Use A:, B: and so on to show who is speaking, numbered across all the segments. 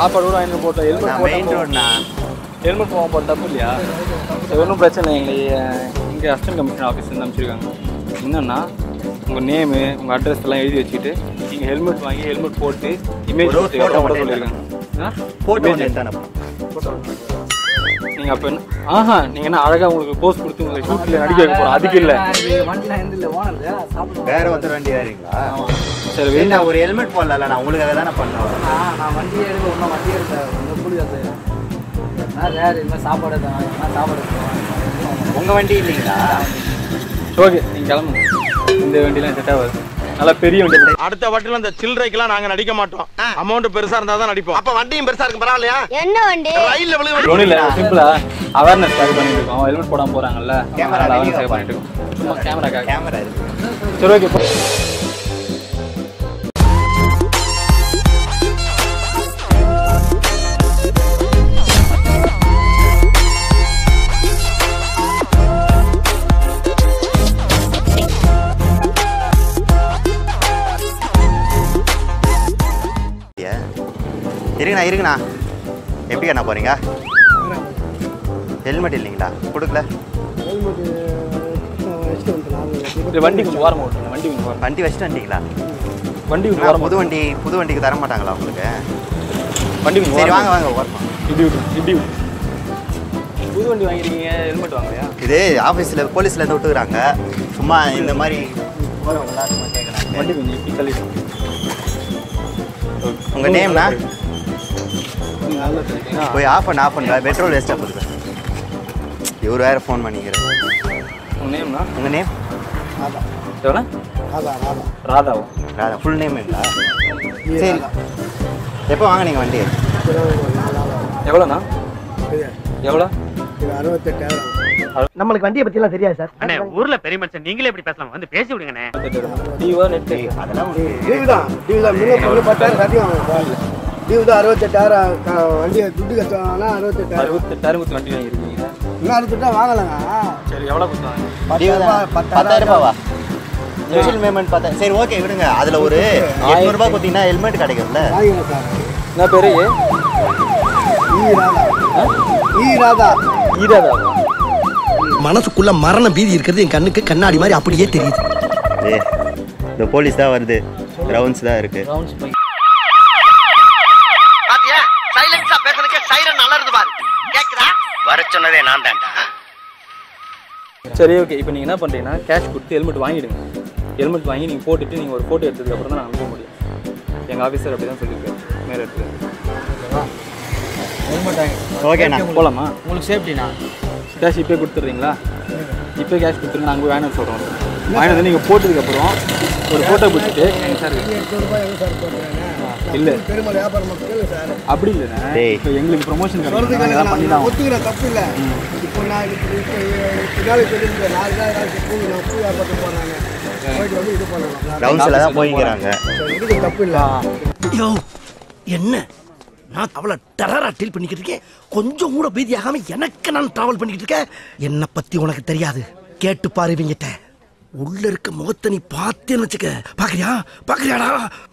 A: சாப்பாடு கூட வாங்கி போட்டோம் ஹெல்மெட்
B: நான் மெயின்
A: போட்டோம்
B: ரோட்ண்ணா
A: ஹெல்மெட் போக போகிற தப்பு இல்லையா சரி ஒன்றும் பிரச்சனை இல்லை எங்களை இங்கே அசிஸ்டன்ட் கமிஷனர் ஆஃபீஸ்லேருந்து அனுப்பிச்சிருக்காங்க என்னன்னா உங்கள் நேமு உங்கள் அட்ரஸ் எல்லாம் எழுதி வச்சுட்டு நீங்கள் ஹெல்மெட் வாங்கி ஹெல்மெட் போட்டு இமேஜ்
B: ஒரு
A: போட்டு
B: photo
A: போட
B: மட்டும்
A: சொல்லியிருக்காங்க
B: போட்டோ
A: Image.
B: எடுத்தானப்பா
A: நீங்கள் அப்போ என்ன ஆஹா நீங்கள் என்ன அழகாக உங்களுக்கு போஸ்ட் கொடுத்து உங்களை ஷூட்டில் நடிக்க வைக்க போகிறோம் அதுக்கு இல்லை
C: வண்டிலாம் எந்த இல்லை ஓனர் சாப்பிடுவோம்
B: வேற ஒருத்தர் வண்டி வேறீங்களா
A: சரி
B: சரி
A: வெளியே
B: நான் ஒரு ஹெல்மெட் போடல நான் உங்களுக்காக தானே பண்ணேன்
C: நான் வண்டியே எடுக்க ஒன்றும் வண்டி எடுத்தேன் இந்த கூலி வந்து நான் வேறு இது மாதிரி சாப்பாடு எடுத்தேன் நான் சாப்பாடு எடுத்தேன்
B: உங்க வண்டி இல்லைங்களா
A: ஓகே நீங்கள் கிளம்புங்க இந்த வண்டிலாம் செட் ஆகாது நல்லா பெரிய வண்டி போட்டு
D: அடுத்த வாட்டில இந்த சில்லறைக்கெல்லாம் நாங்க நடிக்க மாட்டோம் அமௌண்ட் பெருசா இருந்தா தான் நடிப்போம்
E: அப்ப வண்டியும் பெருசா இருக்கு பரவாயில்லையா
F: என்ன வண்டி
E: ரயில்ல விழுக
A: ஒன்றும் இல்லை சிம்பிளா அவேர்னஸ் கேக் பண்ணிட்டு இருக்கோம் ஹெல்மெட் போடாமல் போகிறாங்கல்ல
B: Camera
A: அவேர்னஸ்
B: வெளிய
A: கேக் பண்ணிட்டு இருக்கோம் சும்மா கேமராக்காக
B: கேமரா இருக்கு
A: சரி ஓகே போ
B: ஏ. இருங்கண்ணா இருங்கண்ணா எப்படி அண்ணா போறீங்க ஹெல்மெட் இல்லைங்களா கொடுக்கல
A: இது வண்டி கொஞ்சம் ஓரமாக ஓட்டுங்க வண்டி கொஞ்சம் ஓரம்
B: வண்டி வச்சுட்டு வந்தீங்களா
A: வண்டி கொஞ்சம்
B: ஆ,
A: ஓரமாக
B: புது வண்டி புது வண்டிக்கு தர மாட்டாங்களா உங்களுக்கு
A: வண்டி கொஞ்சம்
B: சரி
A: ஓரமா
B: வாங்க வாங்க ஓரமா
A: இப்படி விட்டு இப்படி விட்டு புது வண்டி வாங்கிருக்கீங்க ஹெல்மெட் வாங்கலையா
B: இது ஆஃபீஸில் போலீஸில் இருந்து விட்டுக்கிறாங்க சும்மா இந்த மாதிரி போகிறவங்களாம் சும்மா கேட்குறாங்க
A: வண்டி கொஞ்சம் இப்படி தள்ளிட்டு
B: உங்க நேம்னா போய் ஆஃப் பண்ண ஆஃப் பண்ண பெட்ரோல் வேஸ்ட்டாக போகுது இவர் வேறு ஃபோன் பண்ணிக்கிறேன்
A: உங்கள் நேம்னா
B: உங்கள் நேம்
A: எவ்வளோ ராதாவா
B: ராதா ஃபுல் நேம் இல்லா சரி எப்போ வாங்குனீங்க வண்டி
A: எவ்வளோண்ணா எவ்வளோ
C: நம்மளுக்கு வண்டியை பற்றிலாம் தெரியாது சார்
G: அண்ணே ஊர்ல பெரிய மனுஷன் நீங்களே இப்படி பேசலாம் வந்து பேசி விடுங்கண்ணே
A: டிவா நெட்டு
B: அதெல்லாம்
H: டிவி தான் டிவி தான் முன்ன பொண்ணு பத்தாயிரம் சத்தியம் டிவி தான் அறுபத்தெட்டாயிரம் க- வண்டியை துட்டு கட்டுவாங்கன்னா அறுபத்தெட்டாயிரம்
A: அறுபத்தெட்டாயிரம் கொடுத்து வண்டி வாங்கியிருக்கீங்க
H: இன்னும் அறுபத்தெட்டாயிரம் வாங்கலைங்க
A: சரி எவ்வளோ கொடுத்தாங்க
H: பத்தாயிரம்
B: பத்தாயிரம் ரூபாவா ஸ்பெஷல் பேமெண்ட் பத்தாயிரம் சரி ஓகே விடுங்க அதில் ஒரு எட்நூறுபா கொடுத்தீங்கன்னா ஹெல்மெட் கிடைக்கும்ல
H: வாங்கிக்கலாம் சார்
A: என்ன பேர்
H: ஈ ராதா ஈ ராதா
A: ஈராதாவா
I: மனசுக்குள்ள மரண பீதி இருக்கிறது என் கண்ணுக்கு கண்ணாடி மாதிரி அப்படியே தெரியுது
B: ஏ இந்த போலீஸ் தான் வருது ரவுண்ட்ஸ் தான் இருக்கு
A: ரவுண்ட்ஸ் போய்
E: பாத்தியா சைலன்ஸா பேசுறதுக்கே சைரன் அலறுது பாரு கேக்குதா வர சொன்னதே நான் தான்டா
A: சரி ஓகே இப்போ நீங்கள் என்ன பண்ணுறீங்கன்னா கேஷ் கொடுத்து ஹெல்மெட் வாங்கிடுங்க ஹெல்மெட் வாங்கி நீங்கள் போட்டுட்டு நீங்கள் ஒரு ஃபோட்டோ எடுத்ததுக்கு அப்புறம் தான் நான் அனுப்ப முடியும் எங்கள் ஆஃபீஸர் அப்படி தான் சொல்லியிருக்காரு மேலே எடுத்து ஹெல்மெட் வாங்கி
B: ஓகேண்ணா
A: போகலாமா
C: உங்களுக்கு சேஃப்டிண்ணா
A: கேஷ் இப்போ கொடுத்துட்றீங்களா இப்போ கேஷ் கொடுத்துருங்க நாங்கள் போய் வேணும் சொல்கிறோம் வாங்கிட்டு வந்து நீங்கள் போட்டதுக்கப்புறம் ஒரு ஃபோட்டோ பிடிச்சிட்டு சார்
H: எட்நூறுபா எவ்வளோ சார் போடுறாங்க
A: இல்லை
H: பெருமாள் வியாபாரம் மக்கள் சார்
A: அப்படி இல்லைண்ணே
B: டேய்.
A: இப்போ எங்களுக்கு ப்ரொமோஷன்
H: சொல்றதுக்கு
A: கிடைக்கும்
H: நான்
A: பண்ணி
H: நான்
A: தான்
H: ஒத்துக்கிறேன் தப்பு இல்லை இப்போ நான் இப்போ இப்போ பின்னாடி சொல்லியிருக்கேன் நாலு நாள் ஏதாச்சும் பூ நான் பூ வியாபாரத்துக்கு போனாங்க போயிட்டு வந்து இது பண்ணணும்
B: ரவுண்ட்ஸில் தான் போய்க்கிறாங்க
H: இதுக்கு தப்பு இல்லை
I: யோ என்ன நான் அவளை டெரரா டீல் பண்ணிக்கிட்டு இருக்கேன் கொஞ்சம் கூட பீதியாகாம எனக்கு நான் டிராவல் பண்ணிக்கிட்டு இருக்கேன் என்னை பத்தி உனக்கு தெரியாது கேட்டு பாரு இவங்கிட்ட உள்ள இருக்க முகத்தை நீ பார்த்தேன்னு வச்சுக்க பாக்குறியா பாக்குறியாடா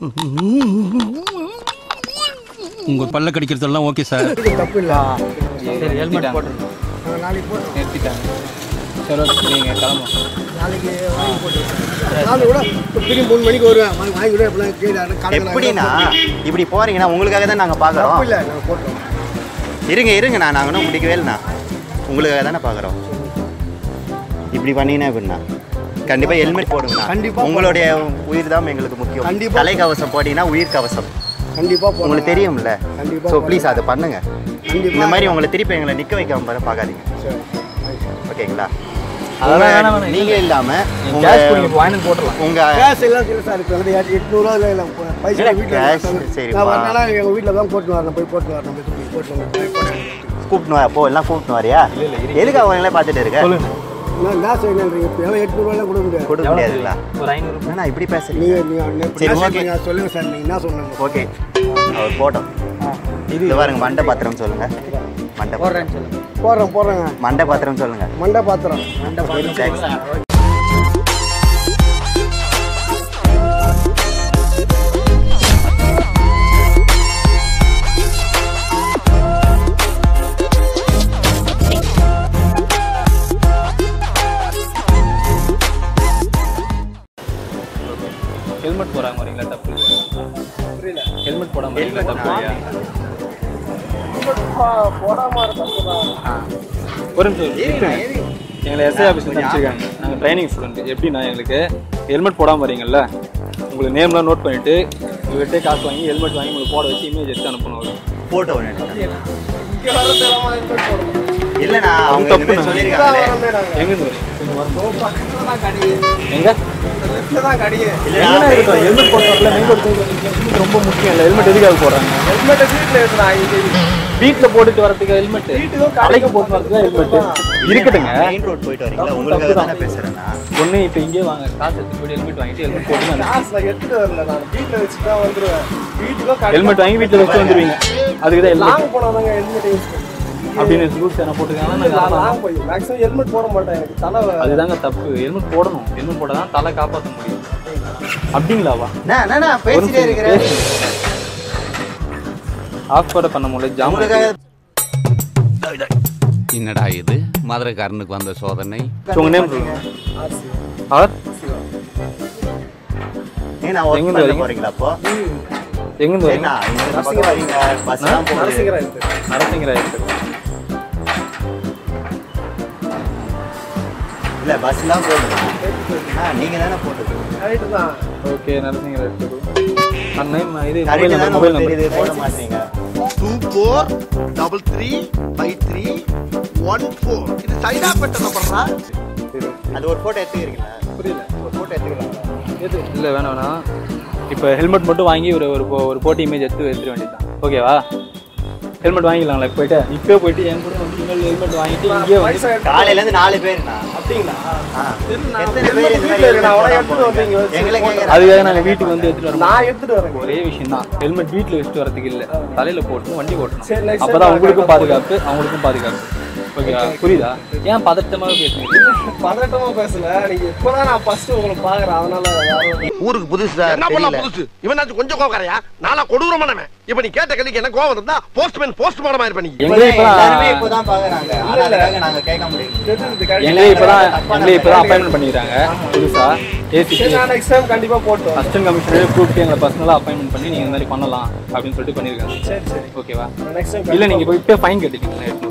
J: உங்க பல்ல கடிக்கிறதெல்லாம் ஓகே சார்
H: இதுக்கு தப்பு இல்லை
A: சரி ஹெல்மெட் போட்டு
H: நான் நாளைக்கு போட்டோம்
A: நிறுத்திட்டாங்க சரி ஓகே நீங்கள் கிளம்பும்
H: நாளைக்கு வாங்கி போட்டு நாளைக்கு கூட இப்போ திரும்பி மூணு மணிக்கு வருவேன் வாங்கி வாங்கி விட எப்படிலாம் கேட்டு
B: எப்படின்னா இப்படி போறீங்கன்னா உங்களுக்காக தான் நாங்கள்
H: தப்பு
B: பார்க்குறோம்
H: இல்லை நாங்கள் போட்டுறோம்
B: இருங்க இருங்கண்ணா நாங்கள் இன்னும் முடிக்கவே இல்லைண்ணா உங்களுக்காக தானே பார்க்குறோம் இப்படி பண்ணீங்கன்னா எப்படின்னா கண்டிப்பாக ஹெல்மெட் போடுங்கண்ணா
H: கண்டிப்பா
B: உங்களுடைய உயிர் தான் எங்களுக்கு முக்கியம்
H: கண்டிப்பா.
B: தலைக்கவசம் போட்டீங்கன்னா உயிர் கவசம்
H: கண்டிப்பாக போடுறோம்
B: உங்களுக்கு தெரியும்ல
H: கண்டிப்பா
B: ஸோ ப்ளீஸ் அதை பண்ணுங்க
H: கண்டிப்பா.
B: இந்த மாதிரி உங்களை திருப்பி எங்களை நிற்க வைக்காம பாரு பார்க்காதீங்க
H: சரி
B: ஓகேங்களா
A: அதெல்லாம் வேணாம் வேணாம்.
B: நீங்க இல்லாம உங்க
A: கேஷ் கொடுங்க வாங்கி போட்டுடலாம்
B: உங்க
H: கேஸ் எல்லாம் இல்லை சார் இப்போ வந்து எட்நூறுவா இல்லை இல்லை பைசா
B: இல்லை,
H: வீட்டில்
B: cash
H: நான்
B: சரிப்பா.
H: வரணும்னா எங்கள் வீட்டில் தான் போட்டு வரணும் போய் போட்டு வரணும் போய் தூக்கி போட்டு வரணும்
B: கூப்பிட்டு வா போ எல்லாம் கூப்பிட்டு வரியா எதுக்கு அவங்களே பார்த்துட்டு இருக்க
A: சொல்லுங்க
H: நான் என்ன செய்யணுன்றீங்க இப்போ எல்லாம் எட்நூறுவாலாம் கொடுக்க முடியாது
B: கொடுக்க முடியாதுங்களா
A: ஒரு ஐநூறு
B: என்னண்ணா இப்படி பேசுறீங்க
H: நீங்கள் நீங்கள்
B: சரி,
H: என்ன
B: okay.
H: செய்றீங்க? சொல்லுங்க சார் நீங்கள் என்ன சொன்னீங்க
B: ஓகே அவர் போட்டோம் இது பாருங்க மண்டை பாத்திரம் சொல்லுங்க மண்டை பாத்திரம்
H: போடுறேன் போடுறேங்க
B: மண்டை பாத்திரம் சொல்லுங்க
H: மண்டை பாத்திரம்
B: Thanks.
A: ஹெல்மெட் போடாம வரீங்களா தப்பு
C: புரியல
A: ஹெல்மெட் போடாம வரீங்களா தப்பு இல்லையா
C: போடாம இருக்கா
A: ஆ. ஒரு நிமிஷம் இருங்க. எங்களை எஸ்ஐ ஆஃபீஸில் வச்சிருக்காங்க நாங்கள் ட்ரைனிங் ஸ்டூடெண்ட் எப்படின்னா எங்களுக்கு ஹெல்மெட் போடாமல் வரீங்கல்ல உங்களுக்கு நேம்லாம் நோட் பண்ணிட்டு உங்கள்கிட்ட காசு வாங்கி ஹெல்மெட் வாங்கி உங்களுக்கு போட வச்சு இமேஜ் எடுத்து அனுப்பணும் அவரு.
B: போட்டோ ஒன்று எடுத்துக்கிறேன்.
C: இங்க வர தேவை ஹெல்மெட் போடணும்
B: இல்லைண்ணா அவங்க
A: தப்பு
B: இந்த மாதிரி
A: நான்.
B: சொல்லியிருக்காங்களே
A: எங்கேருந்து வரீங்க கொஞ்சம் வரணும்.
C: பக்கத்துல தான் கடி
A: எங்க
C: லெஃப்ட்ல தான் கடி
A: எங்கன்னா இருக்கட்டும் ஹெல்மெட் போட்டு வரல மெயின் ரோடு ஹெல்மெட் ரொம்ப முக்கியம் இல்லை ஹெல்மெட் எதுக்காக போடுறாங்க
C: ஹெல்மெட் வீட்ல இருக்குடா இங்க
A: வீட்டில் போட்டுட்டு வரதுக்கு ஹெல்மெட்
C: வீட்டுக்கும்
A: தலைக்கு போட்டு வரதுக்கு ஹெல்மெட் இருக்கட்டுங்க
B: மெயின் ரோட் போயிட்டு வரீங்களா உங்களுக்காக தானே பேசுறேன்னா
A: ஒன்று இப்போ இங்கே வாங்க காசு எடுத்து போய் ஹெல்மெட் வாங்கிட்டு ஹெல்மெட் போட்டு நான்
C: காசுல எடுத்துட்டு வரல நான் வீட்ல வச்சுட்டு தான் வந்துருவேன் வீட்டுக்கும் கடி
A: ஹெல்மெட் வாங்கி வீட்டில் வச்சு வந்துருவீங்க அதுக்கு தான் ஹெல்மெட்
C: லாங் போனாதாங்க ஹெல்மெட் யூஸ் பண்ணுவேன்
A: அப்படின்னு ரூல்ஸ் என்ன போட்டுருக்காங்கன்னா
C: லாங் போய் மேக்ஸிமம் ஹெல்மெட் போட மாட்டேன் எனக்கு தலை
A: அதுதாங்க தப்பு ஹெல்மெட் போடணும் ஹெல்மெட் போட்டால் தான் தலை காப்பாற்ற முடியும் அப்படிங்களாவா
B: நான் என்ன பேசிட்டே இருக்கிறேன்
A: ஆஃப் கூட பண்ண முடியல ஜாம்
B: உங்களுக்காக
F: என்னடா இது மதுரைக்காரனுக்கு வந்த சோதனை
A: உங்க நேம் சொல்லுங்க ஆர்
B: ஏன் நான் ஒர்க்
A: எங்கிருந்து
B: பண்ண
A: வரீங்க?
B: போறீங்களா அப்போ
A: எங்கேருந்து வரீங்க
B: ஏன்னா இந்த பக்கம் வரீங்க பஸ் தான் போகுது
C: நரசிங்கரா இருக்கு
A: நரசிங்கரா இருக்கு
B: இல்ல பஸ்லாம் போகுது ஆ நீங்க தானே போட்டது
C: கரெக்ட் தான்
A: ஓகே நரசிங்கரா இருக்கு அண்ணன் இது மொபைல்
B: கரெக்ட்
A: நம்பர்
B: தானே
A: மொபைல்
B: உங்களுக்கு தெரியுது
A: நம்பர்
B: போட மாட்டீங்க
H: two four double three five three one four இது சைதாப்பேட்டை நம்பர்ரா
B: அது ஒரு போட்டோ எடுத்துக்கிறீங்களா புரியல ஒரு போட்டோ எடுத்துக்கலாங்களா
A: எது இல்லை வேணாம் வேணாம் இப்போ ஹெல்மெட் மட்டும் வாங்கி ஒரு ஒரு போ- ஒரு போட்டி இமேஜ் எடுத்து எடுத்துட வேண்டியதுதான் ஓகேவா ஹெல்மெட் வாங்கிக்கலாங்களா இப்போ போயிட்டு இப்போ போயிட்டு என் கூட வந்து இன்னொரு ஹெல்மெட் வாங்கிட்டு இங்கே வந்து
B: காலையில இருந்து நாலு பேருண்ணா
C: அப்படிங்களா
B: ஆ.
C: நான்
B: எத்தனை பேர் இந்த
C: வீட்ல இருக்கு, நான்
B: மாதிரி
C: அவனை எடுத்துட்டு வந்து இங்க வச்சு
B: எங்களை கேட்கறேன்.
A: அதுக்காக நாங்கள் வீட்டுக்கு வந்து எடுத்துட்டு வரோம்
C: நான் எடுத்துட்டு வரேன்
A: ஒரே விஷயம் தான் ஹெல்மெட் வீட்டில் வச்சுட்டு வரதுக்கு இல்லை தலையில் போட்டு வண்டி
C: சரி,
A: ஓட்டணும்
C: next
A: அப்பதான்
C: time
A: உங்களுக்கும்
C: நான்
A: பாதுகாப்பு அவங்களுக்கும் பாதுகாப்பு ஓகேவா புரியுதா ஏன் பதட்டமாக பேசுறீங்க
C: பதட்டமா பேசல நீங்க இப்பதான் நான் ஃபர்ஸ்ட் உங்களை பாக்குறேன் அதனால யாரும்
H: ஊருக்கு புதுசு சார்
D: என்ன பண்ணலாம் புதுசு இவனாச்சும் கொஞ்சம் கோவக்காரையா நாளா கொடூரமானவன் இப்ப நீ கேட்ட கேள்விக்கு என்ன கோவம் இருந்தா போஸ்ட்மேன் போஸ்ட் மாடமா இருப்ப நீ
A: எங்களே
B: எல்லாருமே
A: இப்பதான்
B: இப்போதான் பாக்குறாங்க ஆனா அதுக்காக நாங்க கேட்க முடியும்
C: தெரிஞ்சது correct.
A: எங்களே இப்பதான் எங்களே இப்பதான் அப்பாயின்மெண்ட் பண்ணிக்கிறாங்க புதுசா ஏசிபி
C: சரி நான் நெக்ஸ்ட் டைம் கண்டிப்பா போட்டு வரேன்.
A: அசிஸ்டன்ட் கமிஷனரே கூப்பிட்டு எங்களை பர்சனலாக அப்பாயின்மெண்ட் பண்ணி நீங்கள் இந்த மாதிரி பண்ணலாம் அப்படின்னு சொல்லிட்டு பண்ணியிருக்காங்க
C: சரி சரி
A: ஓகேவா
C: நெக்ஸ்ட் டைம்
A: இல்லை நீங்கள் இப்போ ஃபைன் கட்டிட்டீங்களா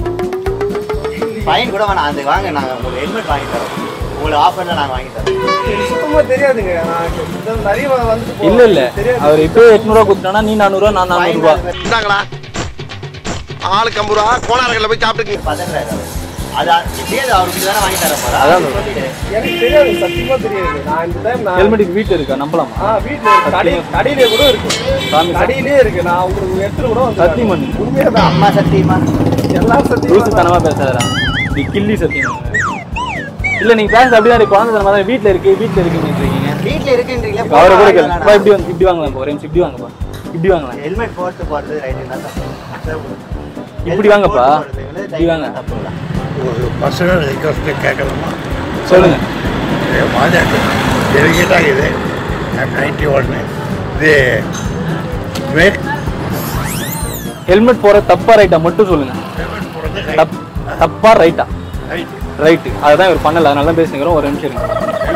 B: ஃபைன் கூட வேணாம் அது வாங்க நாங்க உங்களுக்கு ஹெல்மெட் வாங்கி தரோம் உங்களுக்கு ஆஃபர்ல நாங்க வாங்கி தரோம்
C: எனக்கு சுத்தமா தெரியாதுங்க நான் இந்த நிறைய வந்துட்டு
A: இல்லை இல்லை
C: தெரியாது
A: அவர் இப்போ எட்நூறுவா கொடுத்தானா நீ நானூறுவா நான் நானூறுரூவா
D: இந்தாங்களா ஆளுக்கு ஐம்பது ரூபா கோணார்களில் போய் சாப்பிட்டுக்கு
B: பதறாரு அது இப்படியே அது அவருக்கு தானே வாங்கி தர போறா
A: அதான்
B: சொல்லிட்டு
C: எனக்கு தெரியாது சத்தியமா தெரியாது நான் இந்த டைம் நான்
A: ஹெல்மெட்டுக்கு வீட்டில் இருக்கா நம்பலாமா
C: ஆ வீட்ல இருக்கு கடை கடையிலே கூட இருக்கு
A: சாமி
C: கடையிலே இருக்கு நான் உங்களுக்கு எடுத்துட்டு கூட வந்து
A: சத்தியம் பண்ணு
C: உண்மையாதான்
B: அம்மா சத்தியமா
C: எல்லாம் சத்தியமா
A: ரூல்ஸ் தனமாக பேசாதடா நீ கில்லி சத்தியம் இல்லை நீங்கள் பேசுறது அப்படியே இருக்கு குழந்தை தனமாக தான் வீட்டில் இருக்கு வீட்டில் இருக்குன்னு இருக்கீங்க
B: வீட்ல இருக்குன்றீங்களா
A: அவரை கூட கேளு அப்பா இப்படி வந்து இப்படி வாங்கலாம் இப்போ ஒரு நிமிஷம் இப்படி வாங்கப்பா இப்படி வாங்கலாம்
B: ஹெல்மெட் போட்டு போறது ரைட் என்ன தப்பு
A: இப்படி வாங்கப்பா இப்படி வாங்க
H: ஒரு பர்சனல் ரிக்வஸ்ட் கேட்கணுமா
A: சொல்லுங்க
H: பாஜக டெலிகேட்டாக இது நைன்டி ஒன்று இது மேக்
A: ஹெல்மெட் போற தப்பா ரைட்டா மட்டும் சொல்லுங்க தப் தப்பா ரைட்டா ரைட்டு அதுதான் இவர் பண்ணல அதனால தான் பேசுகிறோம் ஒரு நிமிஷம் இருங்க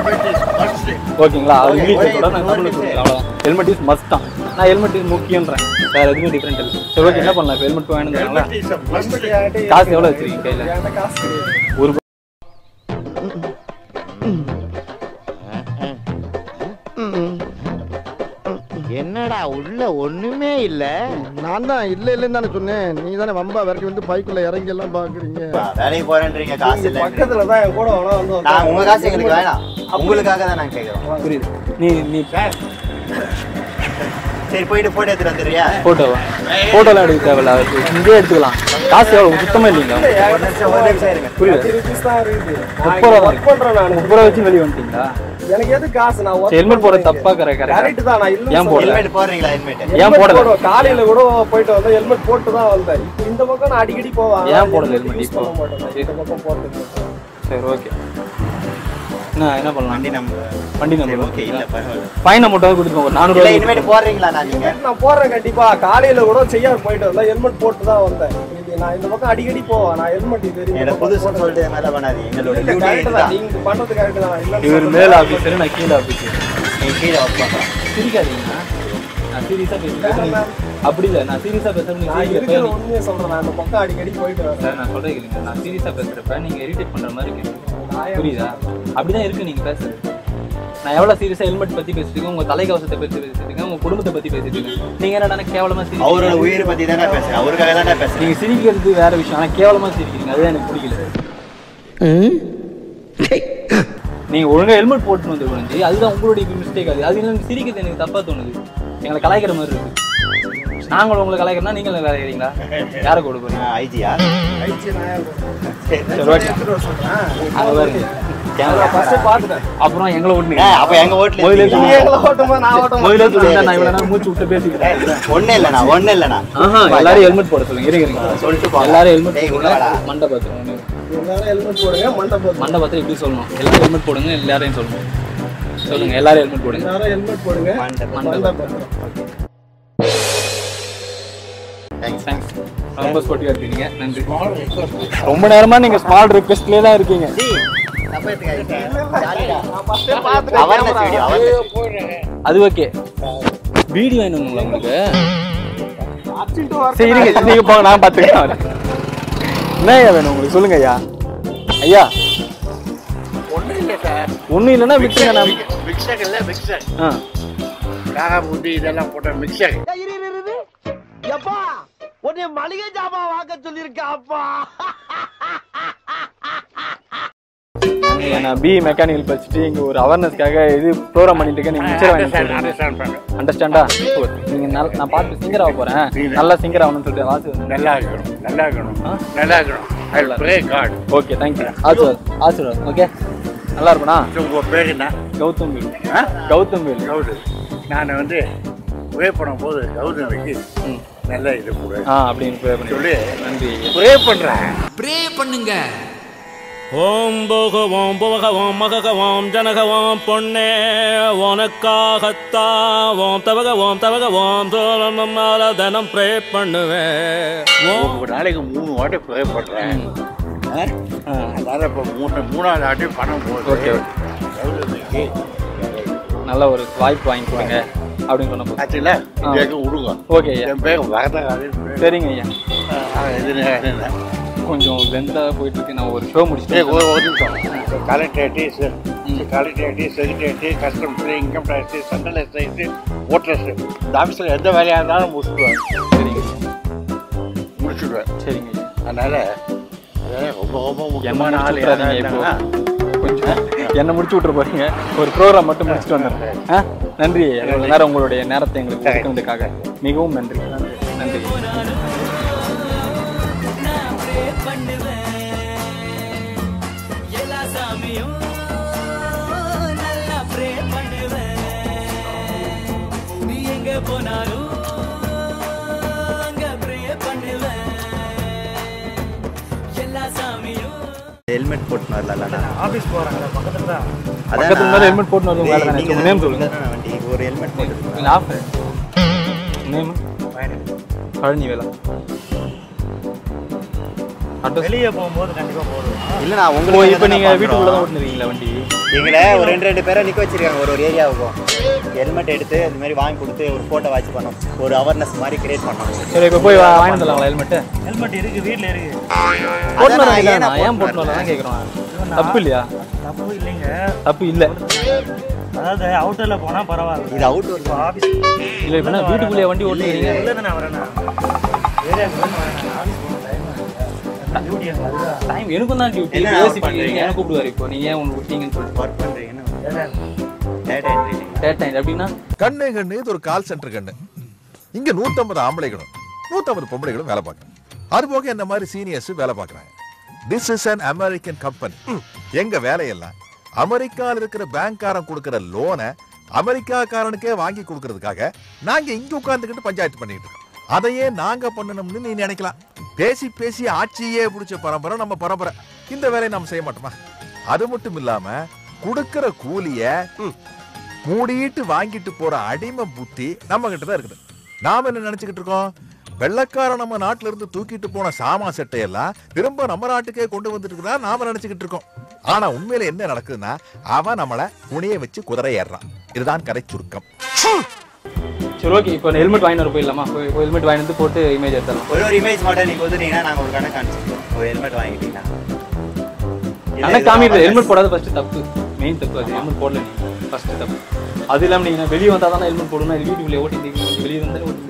A: ஓகேங்களா அது இங்கிலீஷ்ல சொல்ல நான் தமிழ்ல சொல்றேன் அவ்வளோதான் ஹெல்மெட் இஸ் மஸ்ட் தான் நான் ஹெல்மெட் இஸ் முக்கியன்றேன் வேற எதுவுமே டிஃப்ரெண்ட் இல்லை சரி ஓகே என்ன பண்ணலாம் இப்போ ஹெல்மெட் வேணுங்கிறாங்களா காசு எவ்வளோ வச்சிருக்கீங்க கையில்
C: என்கிட்ட காசு கிடையாது
A: ஒரு
F: என்னடா உள்ள ஒண்ணுமே இல்ல
H: நான் தான் இல்லை இல்லைன்னு தானே சொன்னேன் நீ தானே வம்பா வரைக்கும் வந்து பைக்குள்ள இறங்கி எல்லாம் பாக்குறீங்க
B: வேலைக்கு போறேன்றீங்க காசு இல்லை
C: பக்கத்துல தான் என் கூட வேணா வந்து
B: நான் உங்க காசு எங்களுக்கு வேணாம் உங்களுக்காக தான் நாங்க கேட்கறோம்
A: புரியுது நீ நீ
B: சரி போயிட்டு போட்டோ எடுத்துட்டு வந்துடுறியா
A: ஃபோட்டோவா ஃபோட்டோலாம் எடுக்க தேவையில்ல அது இங்கே எடுத்துக்கலாம் காசு எவ்வளோ சுத்தமாக இல்லைங்களா
B: ஒரு நிமிஷம் ஒரு நிமிஷம் இருங்க
A: புரியுது
C: ருபீஸ் தான் இருக்குது
A: முப்பது ரூபா
C: ஒர்க் பண்றேன் நான்
A: முப்பது ரூபா வச்சு வெளியே வந்துட்டீங்களா
C: எனக்கு எது காசு நான் work
A: ஹெல்மெட் போட
C: பண்றேன்.
A: தப்பா கரெக்ட்
C: கரெக்ட் தான் நான் இல்ல
A: ஏன் போடல
B: ஹெல்மெட் போடுறீங்களா ஹெல்மெட்
A: ஏன்
C: ஹெல்மெட்
A: போடல?
C: போடுவேன். காலையில கூட போயிட்டு வந்தேன் ஹெல்மெட் போட்டு தான் வந்தேன் இப்போ இந்த பக்கம் நான் அடிக்கடி போவேன்
A: ஏன் போடல
C: helmet
A: helmet
C: use
A: இப்போ?
C: பண்ண மாட்டேன் நான். இந்த பக்கம் போறது
A: சரி ஓகே என்ன என்ன பண்ணலாம்
B: வண்டி நம்பர்
A: வண்டி
B: சரி
A: நம்பர்
B: ஓகே இல்ல பரவாயில்ல
A: ஃபைனை மட்டும் கொடுத்துருவோம் ஒரு
B: இல்ல
A: நானூறுவா
B: இனிமேட்டு போடுறீங்களா நான் நீங்க
C: நான் போடுறேன் கண்டிப்பா காலையில கூட செய்யாம போயிட்டு வந்தேன் ஹெல்மெட் போட்டு தான் வந்தேன் இது நான் இந்த பக்கம் அடிக்கடி போவேன் நான் ஹெல்மெட் இது வரைக்கும்
B: எனக்கு புதுசு சொல்லிட்டு மேல பண்ணாதீங்க எங்களோட
C: இல்ல,
B: டியூட்டி
C: correct தான்.
B: இதுதான்
C: நீங்க பண்றது கரெக்ட் தான் இல்லைன்னு
A: இவர்
C: சொல்லல.
A: மேல் ஆஃபீஸர் நான் கீழே ஆஃபீஸர்
B: நீங்கள் கீழே ஒர்க் பண்ணுறோம்
A: சிரிக்காதீங்கண்ணா நான் சீரியஸாக பேசுகிறேன் அப்படி இல்லை நான் சீரியஸாக பேசுகிறேன் நீங்கள் சிரிக்கிறப்ப நீ-
H: உண்மையை சொல்றேன் நான் அந்த பக்கம் அடிக்கடி போயிட்டு வரேன்
A: சார் நான் சொல்கிறேன் கேளுங்க நான் சீரியஸாக பேசுகிறப்ப நீங்கள் இரிட்டேட் பண்ணுற மாதிரி இருக்கு புரியுதா அப்படிதான் இருக்கு நீங்கள் பேசுறது நான் எவ்வளோ சீரியஸாக ஹெல்மெட் பற்றி பேசிட்டு இருக்கேன் உங்கள் தலைக்கவசத்தை பற்றி பேசிட்டு இருக்கேன் உங்கள் குடும்பத்தை பற்றி பேசிட்டு இருக்கேன் நீங்கள் என்னடா கேவலமாக சிரிக்கிறீங்க
B: அவரோட உயிரை பற்றி தானே பேசுகிறேன் அவருக்காக தானே பேசுகிறேன்
A: நீங்கள் சிரிக்கிறது வேற விஷயம் ஆனால் கேவலமாக சிரிக்கிறீங்க அதுதான் எனக்கு பிடிக்கல நீங்க ஒழுங்கா ஹெல்மெட் போட்டு வந்து குறைஞ்சி அதுதான் உங்களுடைய மிஸ்டேக் அது அது எனக்கு சிரிக்கிறது எனக்கு தப்பா தோணுது எங்களை கலாய்க்கிற மாதிரி இருக்கு நாங்களும் உங்களை கலாய்க்கிறோம்னா நீங்களும் கலாய்க்கிறீங்களா யாரை கூட போறீங்க
B: ஐஜியா
H: ஐச்சி நான்
A: சரி ஓகே அங்க பாருங்க கேமரா ஃபர்ஸ்ட் பாத்துட்டேன் அப்புறம் எங்களை ஓட்டுனீங்க
B: ஏ, அப்ப எங்க ஓட்டுல
A: முதல்ல
B: இருக்கீங்க.
A: சொல்லி-
H: எங்களை ஓட்டுமா நான் ஓட்டுமா
A: முதல்ல சொல்லிருந்தா நான் இவ்வளவு நேரம் மூச்சு விட்டு பேசிக்கிட்டேன்
B: ஒன்றும் இல்லைண்ணா ஒன்றும் இல்லைண்ணா
A: ஆஹா எல்லாரும் ஹெல்மெட் போட சொல்லுங்க இருங்க இருங்க
B: சொல்லிட்டு போங்க.
A: எல்லாரும் ஹெல்மெட்
B: டேய்,
A: போடுங்க
B: உள்ள வாடா.
A: மண்டபத்தில்
H: எல்லாரும் ஹெல்மெட் போடுங்க மண்டபம்
A: மண்டபத்தில் இப்படி சொல்லணும் எல்லாரும் ஹெல்மெட் போடுங்க எல்லாரையும் சொல்லணும் சொல்லுங்க எல்லாரும் ஹெல்மெட் போடுங்க
H: எல்லாரும் ஹெல்மெட் போடுங்க
B: மண்டபம்.
H: மண்டபம்
A: தேங்க்ஸ் ரொம்ப ஸ்போர்ட்டிவா இருக்கீங்க நன்றி ரொம்ப நேரமா நீங்க ஸ்மால் ரிக்வெஸ்ட்லயே தான் இருக்கீங்க
B: அவேர்னஸ் வீடியோ அவேர்னஸ்
A: அது ஓகே வீடியோ வேணுங்களா உங்களுக்கு சரி இருங்க நீங்க போங்க நான் பாத்துக்கிறேன் என்ன ஐயா வேணும் உங்களுக்கு சொல்லுங்க ஐயா ஐயா
K: ஒண்ணும் இல்ல சார்
A: ஒண்ணும் இல்லைன்னா விட்டுருங்க நான்
K: மிக்சர் இல்ல மிக்சர்
A: ஆ
K: காகா முட்டி இதெல்லாம் போட்ட மிக்சர்
I: எப்பா உன்னை மளிகை ஜாமான் வாங்க சொல்லியிருக்காப்பா
A: ஐயா, நான் பி மெக்கானிக்கல் படிச்சுட்டு இங்க ஒரு அவேர்னஸ்க்காக இது ப்ரோக்ராம் பண்ணிட்டு இருக்கேன் நீங்க மிச்சர் வாங்கி சொல்றீங்க
K: அண்டர்ஸ்டாண்ட் பண்ண
A: அண்டர்ஸ்டாண்டா நீங்க நல்ல நான் பார்த்து சிங்கர் ஆக போறேன் நல்லா சிங்கர் ஆகணும்னு சொல்லிட்டு வாசி
K: நல்லா இருக்கணும் நல்லா இருக்கணும் நல்லா இருக்கணும் I pray God
A: okay thank you ஆசீர்வாத் ஆசீர்வாத் ஓகே நல்லா இருப்பனா
K: உங்க பேர் என்ன
A: கௌதம் வேல் கௌதம் வேல்
K: கௌதம் நான் வந்து ப்ரே பண்ணும்போது கௌதமிக்கு நல்ல இது கூட
A: ஆ அப்படின்னு ப்ரே பண்ணி
K: சொல்லி
A: நன்றி
K: ப்ரே பண்றேன்
L: ப்ரே பண்ணுங்க
J: ஓம் போகவோம் போகவோம் மககவோம் ஜனகவோம் பொன்னே உனக்காகத்தான் ஓம் தவகவோம் தவகவோம் சோழம் தினம் ப்ரே பண்ணுவேன் ஓம்
K: ஒரு நாளைக்கு மூணு வாட்டி ப்ரே பண்றேன் ஆ? அதனால இப்போ மூணு மூணாவது வாட்டி பணம் போகுது
A: ஓகே
K: கௌதமிக்கு
A: நல்ல ஒரு வாய்ப்பு வாங்கி கொடுங்க அப்படின்னு சொன்ன போதும்.
K: ஆச்சுல
A: ஆ.
K: கேட்க விடுங்க
A: ஓகே ஐயா
K: என் பேர் வரதகாரன்
A: சரிங்க ஐயா
K: இது என்ன
A: கொஞ்சம் லென்த்தாக போயிட்டு இருக்கு நான் ஒரு ஷோ
K: ஏய்,
A: முடிச்சுட்டு
K: ஒரு ஒரு நிமிஷம் collectorate collectorate secretariat customs income tax central excise voters இந்த ஆஃபீஸில் எந்த வேலையாக இருந்தாலும் முடிச்சுடுவேன்
A: சரிங்க
K: முடிச்சுடுவேன்
A: சரிங்க ஐயா
K: அதனால அது ரொம்ப ரொம்ப
A: என்ன
K: முக்கியமான ஆள்
A: முடிச்சு
K: யாராவது
A: விட்றாதீங்க இப்போ
K: இருந்தாங்கன்னா
A: கொஞ்சம் என்ன முடிச்சு விட்டுற போறீங்க ஒரு ப்ரோக்ராம் மட்டும் முடிச்சுட்டு வந்துடுறேன் ஆ நன்றி ஐயா. இவ்வளவு நேரம் உங்களுடைய நேரத்தை எங்களுக்கு ஒதுக்குனதுக்காக மிகவும் நன்றி நன்றி
B: ஹெல்மெட் போட்டு வரலாம்ல
C: ஆஃபீஸ் போகிறாங்களா பக்கத்தில் தான்
A: பக்கத்துல இருந்தாலும் helmet போட்டுன்னு வரது உங்க வேலை தானே. உங்க name சொல்லுங்க.
B: வண்டி ஒரு ஹெல்மெட் போட்டு
A: இல்ல ஆஃப் நேம் பழனி வேலா அட்ரஸ்
C: வெளியே போகும்போது கண்டிப்பாக போடுவோம்
B: இல்ல நான்
A: ஓ
B: உங்களுக்கு
A: இப்போ நீங்க வீட்டுக்குள்ள தான் ஓட்டுனீங்களா வண்டி
B: எங்களை ஒரு ரெண்டு ரெண்டு பேரை நிக்க வச்சிருக்காங்க ஒரு ஒரு ஏரியாவுக்கும் ஹெல்மெட் எடுத்து இந்த மாதிரி வாங்கி கொடுத்து ஒரு போட்டோ வாட்ச் பண்ணோம் ஒரு அவேர்னஸ் மாதிரி கிரியேட் பண்ணோம்
A: சரி இப்போ போய் வா- வாங்கிட்டு வந்துடலாங்களா ஹெல்மெட்
C: ஹெல்மெட் இருக்குது வீட்டில் இருக்குது
A: போட்டு
B: அதான்
A: வரல
B: ஏன் நான்
A: ஏன் போட்டு வரல தான் கேட்குறோம் தப்பு இல்லையா
C: தப்பு இல்லைங்க
A: தப்பு இல்லை
C: அதாவது அவுட்டரில் போனால் பரவாயில்ல
B: இது அவுட் ஒரு
C: ஆஃபீஸ்
A: இல்லை இப்போ என்ன வீட்டுக்குள்ளேயே வண்டி ஓட்டுறீங்க
C: உள்ளே தானே வரேன் ஏரியாவுக்கு வந்து வரேன் ஆஃபீஸ் போகணும் டைம் டியூட்டி அங்கே அதுதான்
A: டைம் எனக்கும் தான் டியூட்டி
B: என்ன
A: பேசி
B: work பண்றீங்க?
A: எனக்கு கூப்பிடுவாரு இப்போ நீங்க ஏன் உங்களுக்கு விட்டீங்கன்னு சொல்லிட்டு
B: ஒர்க் பண்றீங்கன்னு டேட்டா என்ட்ரி
A: டேட் எப்படின்னா
M: கண்ணு கண்ணு இது ஒரு கால் சென்டர் கண்ணு இங்க நூத்தம்பது ஆம்பளைகளும் நூத்தம்பது பொம்பளைகளும் வேலை பார்க்கறாங்க அது போக என்ன மாதிரி சீனியர்ஸ் வேலை பார்க்கறாங்க this is an American company எங்க வேலையெல்லாம் அமெரிக்கால இருக்கிற பேங்க்காரன் கொடுக்கிற லோனை அமெரிக்காக்காரனுக்கே வாங்கி கொடுக்கறதுக்காக நாங்க இங்க உட்கார்ந்துக்கிட்டு பஞ்சாயத்து பண்ணிட்டு இருக்கோம் அதையே நாங்க பண்ணணும்னு நீ நினைக்கலாம் பேசி பேசி ஆட்சியே பிடிச்ச பரம்பரை நம்ம பரம்பரை இந்த வேலையை நம்ம செய்ய மாட்டோமா அது மட்டும் இல்லாம கொடுக்கிற கூலிய மூடிட்டு வாங்கிட்டு போற அடிமை புத்தி நம்ம கிட்ட தான் இருக்குது நாம என்ன நினைச்சுக்கிட்டு இருக்கோம் வெள்ளக்காரன் நம்ம நாட்டுல இருந்து தூக்கிட்டு போன சாமா செட்டை எல்லாம் திரும்ப நம்ம நாட்டுக்கே கொண்டு வந்துட்டு இருக்கா நாம நினைச்சுக்கிட்டு இருக்கோம் ஆனா உண்மையில என்ன நடக்குதுன்னா அவன் நம்மள துணியை வச்சு குதிரை ஏறுறான் இதுதான் கதை சுருக்கம்
A: சரி ஓகே இப்போ ஹெல்மெட் வாங்கிட்டு வர போயிடலாமா போய் ஹெல்மெட் வாங்கிட்டு வந்து போட்டு இமேஜ் எடுத்துடலாம்
B: ஒரு ஒரு இமேஜ் மட்டும் நீங்க கொடுத்துட்டீங்கன்னா நாங்க ஒரு கணக்கு காமிச்சிருக்கோம் ஒரு ஹெல்மெட் வாங்கிட்டீங்கன்னா இல்ல,
A: கணக்கு
B: இது
A: காமிடுது
B: awareness.
A: ஹெல்மெட் போடாத ஃபர்ஸ்ட் தப்பு மெயின் தப்பு அது ஹெல்மெட் போடல நீ ஃபர்ஸ்ட் தப்பு அது இல்லாமல் நீங்கள் வெளியே வந்தால் தானே ஹெல்மெட் போடணும் இது வீட்டுக்குள்ளே ஓட்டி வெளியே வந்தாலே ஓட்டி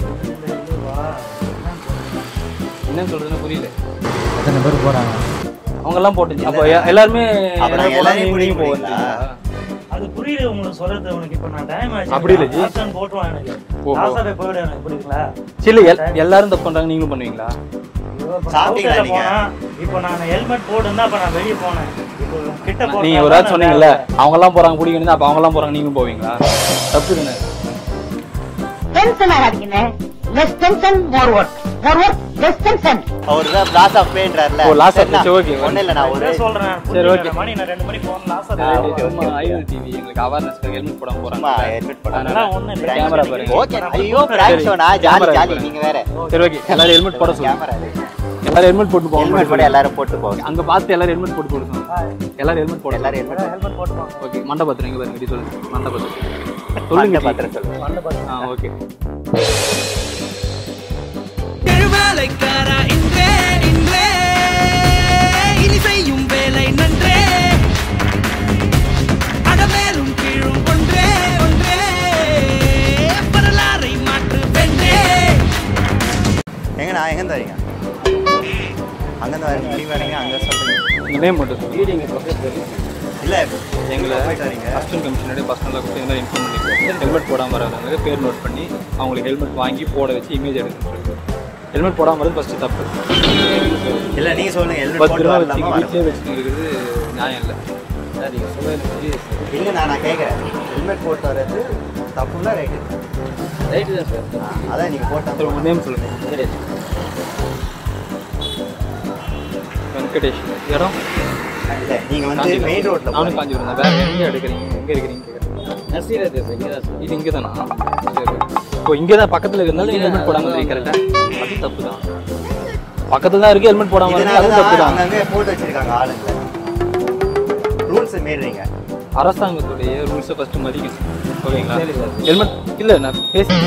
A: என்ன சொல்றதுன்னு புரியல
C: எத்தனை பேர் போறாங்க
A: அவங்கெல்லாம் போட்டு அப்போ எ- எல்லாருமே
B: அப்ப
A: எல்லாரும்
B: நாங்க
A: போனா
B: எல்லாரையும்
A: நீங்களும்
B: கூட்டிட்டு
A: போவீங்களா?
L: அது புரியுது உங்களுக்கு சொல்றது உனக்கு இப்ப நான் டைம் ஆச்சு
A: அப்படி இல்ல ஜி.
L: ஆப்ஷன் போட்டுருவான் எனக்கு
A: ஓஹோ.
L: லாஸாவே போயிடும் எனக்கு புரியுதுங்களா
A: சரி எல் எல்லாரும் தப்பு பண்றாங்க நீங்களும் பண்ணுவீங்களா
B: சாப்பிட்டீங்களா
L: ஹோட்டல்ல
B: நீங்க?
L: போனா இப்போ நான் ஹெல்மெட் போட்டுருந்தா அப்ப நான் வெளியே போனேன் இப்போ கிட்ட போறதுனால
A: நீங்க ஒரு ஆள்
L: நான்
A: சொன்னீங்கல்ல அவங்க எல்லாம் போறாங்க பிடிக்கணும் அப்ப அவங்க எல்லாம் போறாங்க நீங்களும் போவீங்களா தப்பு தானே
N: டென்ஷன் ஆகாதீங்கண்ணே less tension more work more work less tension
B: அவர் தான் லாஸ் ஆஃப் பேன்றாருல
A: ஓ, loss of pay, சரி, okay.
B: ஒண்ணு இல்ல நான் ஒரு
L: அதான் சொல்றேன்
A: சரி,
L: சரி
A: okay.
L: ஓகே மணி நான் ரெண்டு மணிக்கு போன லாஸ்
A: சும்மா ஐயோ டிவி எங்களுக்கு அவேர்னஸ் ஹெல்மெட் போடாம
B: சும்மா
A: போறாங்க
B: ஹெல்மெட் போடாம
L: அதெல்லாம் ஒண்ணு இல்ல
A: கேமரா பாருங்க
B: ஓகே ஐயோ பிராங்க் ஷோனா ஜாலி ஜாலி நீங்க வேற
A: சரி ஓகே எல்லாரும் ஹெல்மெட் போட சொல்லுங்க
B: கேமரா
A: எல்லாரும் ஹெல்மெட் போட்டு போங்க
B: ஹெல்மெட் போட எல்லாரும் போட்டு போங்க
A: அங்க பார்த்து எல்லாரும் ஹெல்மெட் போட்டு போட சொல்லுங்க எல்லாரும் ஹெல்மெட் போட
B: எல்லாரும் ஹெல்மெட்
L: ஹெல்மெட் போட்டுப்பான்
A: ஓகே மண்டபத்திரம் எங்க பாருங்க இப்படி சொல்லுங்க மண்டபத்திரம் சொல்லுங்க
B: பாத்திரம் சொல்லுங்க
A: ஆ ஓகே
I: எழுவேலைக்காரா இன்றே இன்றே இனி செய்யும் வேலை நன்றே அடமேலும் கீழும் ஒன்றே ஒன்றே வரலாறை மாற்று வென்றே
B: எங்கண்ணா எங்க வரீங்க அங்க இருந்து வரீங்க நீங்க வரீங்க அங்க சொல்றீங்க
A: உங்க நேம் மட்டும் சொல்லுங்க
B: இல்ல
A: எங்களை
B: போயிட்டு வரீங்க
A: கஸ்டம் கமிஷனோட பர்சனலாக கொடுத்து இந்த மாதிரி இன்ஃபார்ம் பண்ணிருக்கோம் ஹெல்மெட் போடாமல் வரவங்க பேர் நோட் பண்ணி அவங்களுக்கு ஹெல்மெட் வாங்கி போட வச்சு இமேஜ் எடுக்கணும் சொல்லிட்டு ஹெல்மெட் போடாமல் வரது ஃபஸ்ட்டு தப்பு
B: இல்ல நீங்க சொல்லுங்க ஹெல்மெட்
A: பத்து
B: போட்டு
A: ரூபா வச்சு
B: வரலாமா
A: வீட்டிலே வச்சுட்டு இருக்கிறது நியாயம் இல்லை சார் நீங்கள் சொல்லுறது
B: இல்ல நான் நான் கேக்குறேன் ஹெல்மெட் போட்டு வர்றது தப்புல ரைட்டு
A: ரைட்டு தான் சார்
B: அதான் நீங்க போட்டா
A: சார் உங்கள் நேம் சொல்லுங்கள் வெங்கடேஷ் இடம்
B: இல்ல நீங்க வந்து மெயின் ரோட்ல
A: நானும் காஞ்சிபுரம் தான் வேறு எங்கே எடுக்கிறீங்க எங்கே இருக்கிறீங்க கேட்குறேன் இது இங்கே தானா சரி இப்போ இங்கே தான் பக்கத்தில் இருக்கிறதுனால ஹெல்மெட் போடாமல் இருக்கீங்க கரெக்டாக அது தப்பு தான் பக்கத்துல தான் இருக்கு ஹெல்மெட் போடாமல் இருக்கு அது தப்பு
B: இதனால
A: தான்
B: அங்கங்க போட்டு வச்சிருக்காங்க ஆளுங்க ரூல்ஸ் மீறீங்க
A: அரசாங்கத்துடைய ரூல்ஸை ஃபர்ஸ்ட் மதிக்கணும் ஓகேங்களா ஹெல்மெட் இல்லை நான் பேசி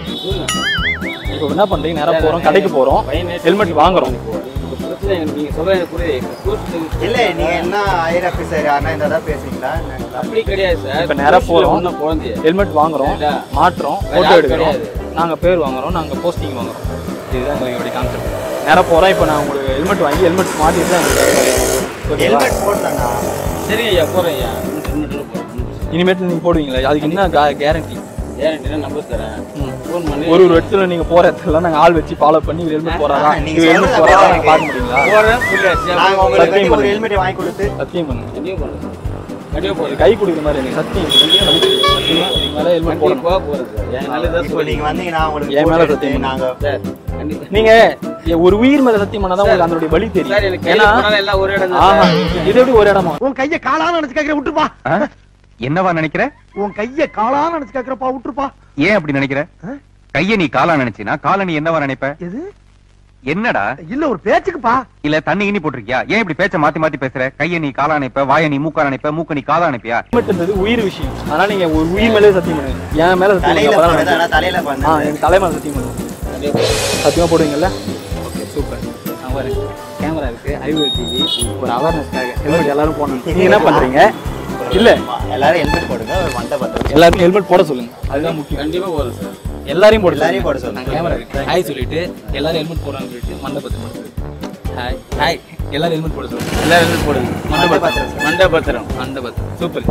A: இப்போ என்ன பண்ணுறீங்க நேராக போகிறோம் கடைக்கு போகிறோம் ஹெல்மெட் வாங்குறோம் நீங்கள் சொல்கிற
B: இல்ல நீங்க என்ன ஹையர் ஆபீசர் யாருன்னா இந்த தான் பேசுறீங்களா
A: அப்படி கிடையாது சார் இப்போ நேராக போகிறோம் ஹெல்மெட் வாங்குறோம் மாட்டுறோம் ஃபோட்டோ எடுக்கிறோம் நாங்கள் பேர் வாங்குறோம் நாங்கள் போஸ்டிங் வாங்குறோம் இதுதான் எங்களுடைய கான்செப்ட் நேராக போகிறோம் இப்போ நான் உங்களுக்கு ஹெல்மெட் வாங்கி ஹெல்மெட் மாட்டிட்டு தான் எங்களுக்கு
B: ஹெல்மெட் போடலண்ணா
A: சரி ஐயா போகிறேன் ஐயா இனிமேட்டு நீங்கள் போடுவீங்களா அதுக்கு என்ன கேரண்டி
O: கேரண்டினா நம்பர் தரேன் ஃபோன் பண்ணி
A: ஒரு ஒரு இடத்துல நீங்க போற இடத்துல நாங்க ஆள் வச்சு ஃபாலோ பண்ணி இவர் ஹெல்மெட் போறாரா
B: நீங்க
A: இவர் ஹெல்மெட்
B: சொல்றத
A: போறாரா
B: பாருங்க.
A: பார்க்க முடியுங்களா
O: போறேன் புரியாச்சு
B: நாங்க உங்களுக்கு
A: சத்தியம்
B: வந்து ஒரு
A: பண்ணுங்க.
B: ஹெல்மெட் வாங்கி கொடுத்து
A: சத்தியம் பண்ணுங்க
O: கண்டிப்பா பண்ணுறேன்
A: ஒரு கை கொடுக்குற மாதிரி எனக்கு சத்தியம் சத்தியமா இதுக்கு மேல ஹெல்மெட் போடணும்
O: போக போகிறேன் சார் என் நல்லதான்
B: இப்போ நீங்க வந்தீங்கன்னா உங்களுக்கு
A: என் மேல
B: photo
A: சத்தியம்
B: எடுத்து நாங்க
O: சார் கண்டிப்பா
A: நீங்க எ- ஒரு உயிர் மேல சத்தியம் பண்ணாதான் உங்களுக்கு அதனுடைய வலி
O: சார்
A: தெரியும்
O: எனக்கு கையில போனாலும் எல்லாம் ஒரு இடம் தான்
A: ஆமா
O: சார்.
A: இது எப்படி ஒரு இடமா
H: உன் கைய காலான்னு நினைச்சு கேக்குற விட்டுப்பா
P: என்னவா நினைக்கிற
H: உன் கைய காலான்னு நினைச்சு கேக்குறப்பா விட்டுருப்பா
P: ஏன் அப்படி நினைக்கிற கைய நீ காலா நினைச்சினா காலை நீ என்னவா நினைப்ப
H: எது
P: என்னடா
H: இல்ல ஒரு பேச்சுக்குப்பா
P: இல்ல தண்ணி இனி போட்டிருக்கியா ஏன் இப்படி பேச்ச மாத்தி மாத்தி பேசுற கைய நீ காலா நினைப்ப வாய நீ மூக்கா நினைப்ப மூக்க நீ காலா நினைப்பியா
A: ஹெல்மெட்ன்றது உயிர் விஷயம் அதனால நீங்க ஒரு உயிர் மேலே சத்தியம் பண்ணுங்க என் மேல சத்தியம்
B: தலையில
A: பண்ணுங்க.
B: போடுறது, ஆனா தலையில
A: ஆ
B: பண்ணது.
A: என் தலை மேல சத்தியம் பண்ணுங்க சத்தியமா போடுவீங்கல்ல ஓகே சூப்பர் நான் வரேன் கேமரா இருக்கு ஐவர் டிவி ஒரு அவேர்னஸ்க்காக ஹெல்மெட் எல்லாரும் போடணும் நீங்க என்ன பண்றீங்க இல்ல
B: எல்லாரும் ஹெல்மெட் போடுங்க ஒரு மண்டை பத்திரம்
A: எல்லாருக்கும் ஹெல்மெட் போட சொல்லுங்க அதுதான் முக்கியம்
O: கண்டிப்பா போதும் சார்
A: எல்லாரையும் போட
B: எல்லாரையும் போட சொல்லுங்க.
A: நான் கேமரா இருக்கு ஹாய் சொல்லிட்டு எல்லாரும் ஹெல்மெட் போடுறாங்க சொல்லிட்டு மண்டபத்தை போட ஹாய் ஹாய் எல்லாரும் ஹெல்மெட் போட சொல்லுங்க
O: எல்லாரும் ஹெல்மெட் போடுங்க
A: மண்டபத்திரம்
O: மண்டபத்திரம்
A: மண்டபத்திரம் சூப்பர்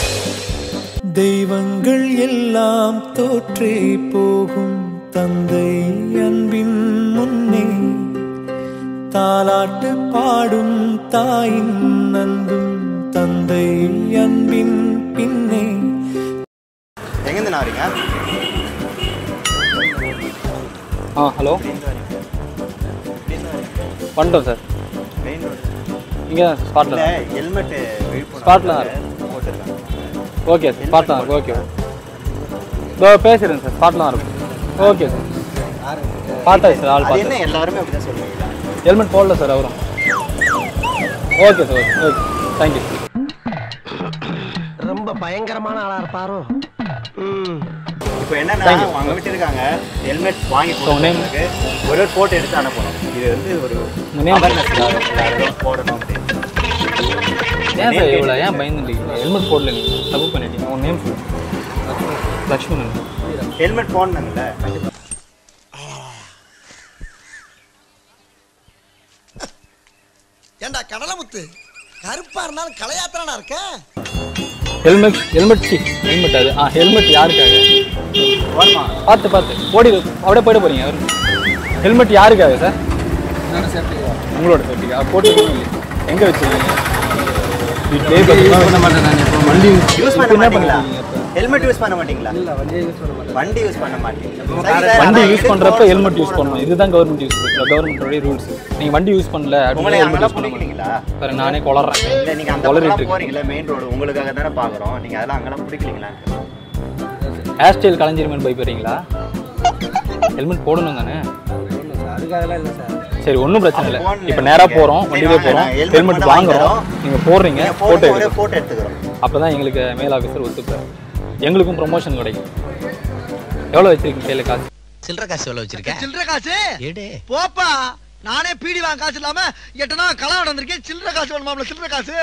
I: தெய்வங்கள் எல்லாம் தோற்றே போகும் தந்தை அன்பின் முன்னே தாலாட்டு பாடும் தாயின் அன்பும் தந்தை அன்பின் பின்னே
B: எங்கேருந்து நான் வரீங்க
A: ஆ ஹலோ பண்ணிட்டோம் சார்
B: மெயின் ரோடு
A: இங்கே தான் ஸ்பாட்டில்
B: இல்ல ஹெல்மெட் விழுப்புரம்
A: Spot ல தான் இருக்கு.
B: போட்டிருக்காங்க
A: ஓகே சார் ஸ்பாட்டில் தான் ஓகே இதோ பேசுகிறேன் சார் ஸ்பாட்டில் தான் இருக்கும் ஓகே சார் பார்த்தாச்சு சார் ஆள்
B: அது என்ன
A: பார்த்தேன்
B: எல்லாருமே அப்படிதான் சொல்லுவீங்களா
A: ஹெல்மெட் போடல சார் அவரும் okay sir okay okay thank you
I: ரொம்ப பயங்கரமான ஆளா இருப்பாரோ
B: இப்போ என்னன்னா
A: Thank you.
B: அவங்க விட்டு இருக்காங்க ஹெல்மெட் வாங்கி
A: So, name?
B: கொடுத்தவங்களுக்கு ஒரு ஒரு போட்டோ எடுத்து அனுப்பணும் இது வந்து ஒரு
A: உங்க name?
B: awareness க்காக எல்லாரும் போடணும் அப்படின்னு
A: ஏன் சார் இவ்வளோ ஏன் பயந்துட்டீங்க ஹெல்மெட் போடல நீங்கள் தப்பு பண்ணிட்டீங்க உன் நேம் சொல்லு லக்ஷ்மணன்
B: ஹெல்மெட் போடணுங்கள
I: ஏண்டா கடலமுத்து கருப்பா இருந்தாலும் கலையாத்திரனா இருக்க
A: ஹெல்மெட் ஹெல்மெட் சி ஹெல்மெட் அது ஆ ஹெல்மெட் யாருக்காக பார்த்து பார்த்து ஓடி அப்படியே போயிட போறீங்க ஹெல்மெட் யாருக்காக சார் உங்களோட சேஃப்டிக்கா போட்டு எங்கே வச்சிருக்கீங்க வீட்டிலே யூஸ் பண்ண மாட்டேன் நான் இப்போ வண்டி
B: யூஸ் பண்ண
A: இப்போ என்ன
B: மாட்டீங்களா
A: பண்ணுறீங்க
B: ஹெல்மெட் யூஸ் பண்ண மாட்டீங்களா இல்ல வண்டி யூஸ் பண்ண மாட்டேன் வண்டி யூஸ் பண்ண மாட்டீங்க
A: வண்டி யூஸ் பண்றப்ப ஹெல்மெட் யூஸ் பண்ணணும் இதுதான் கவர்மெண்ட் யூஸ் பண்ணுற கவர்மெண்டோட ரூல்ஸ் நீங்க வண்டி யூஸ் பண்ணல
B: உங்களை
A: ஹெல்மெட்
B: அங்கெல்லாம்
A: யூஸ் பண்ண
B: பிடிக்கிறீங்களா
A: பாருங்க நானே கொளறேன்
B: இல்ல நீங்க அந்த
A: கொளறிட்டு
B: பக்கம்
A: இருக்கேன்
B: போறீங்களா மெயின் ரோடு உங்களுக்காக தானே பாக்குறோம் நீங்க அதெல்லாம் அங்கெல்லாம் பிடிக்கலீங்களா
A: ஹேர் ஸ்டைல் கலைஞ்சிருமேன்னு பயப்படுறீங்களா ஹெல்மெட் போடணும் தானே
C: அதுக்காகலாம் இல்லை சார்
A: சரி ஒன்றும் பிரச்சனை இல்லை
B: போடல
A: இப்போ நேராக
B: நீங்க.
A: போகிறோம்
B: சரி,
A: வண்டியிலே
B: வாங்க,
A: போகிறோம்
B: நான் helmet
A: ஹெல்மெட்
B: மட்டும் வாங்கி
A: வாங்குறோம்
B: தரோம்.
A: நீங்கள் போடுறீங்க
B: நீங்க
A: ஃபோட்டோ
B: போடுங்க, ஒரே
A: எடுக்கிறோம்
B: photo எடுத்துக்கிறோம்.
A: அப்போ தான் எங்களுக்கு மேல் ஆஃபீஸர் ஒத்துப்பார் எங்களுக்கும் ப்ரொமோஷன் கிடைக்கும் எவ்வளோ வச்சிருக்கீங்க கையில் காசு
I: சில்லற காசு எவ்வளவு வச்சிருக்க
Q: சில்லற காசு
I: எடு
Q: போப்பா நானே பீடி வாங்க காசு இல்லாம எட்டனா களம் நடந்திருக்கேன் சில்லற காசு வேணுமாம்ல சில்லற காசு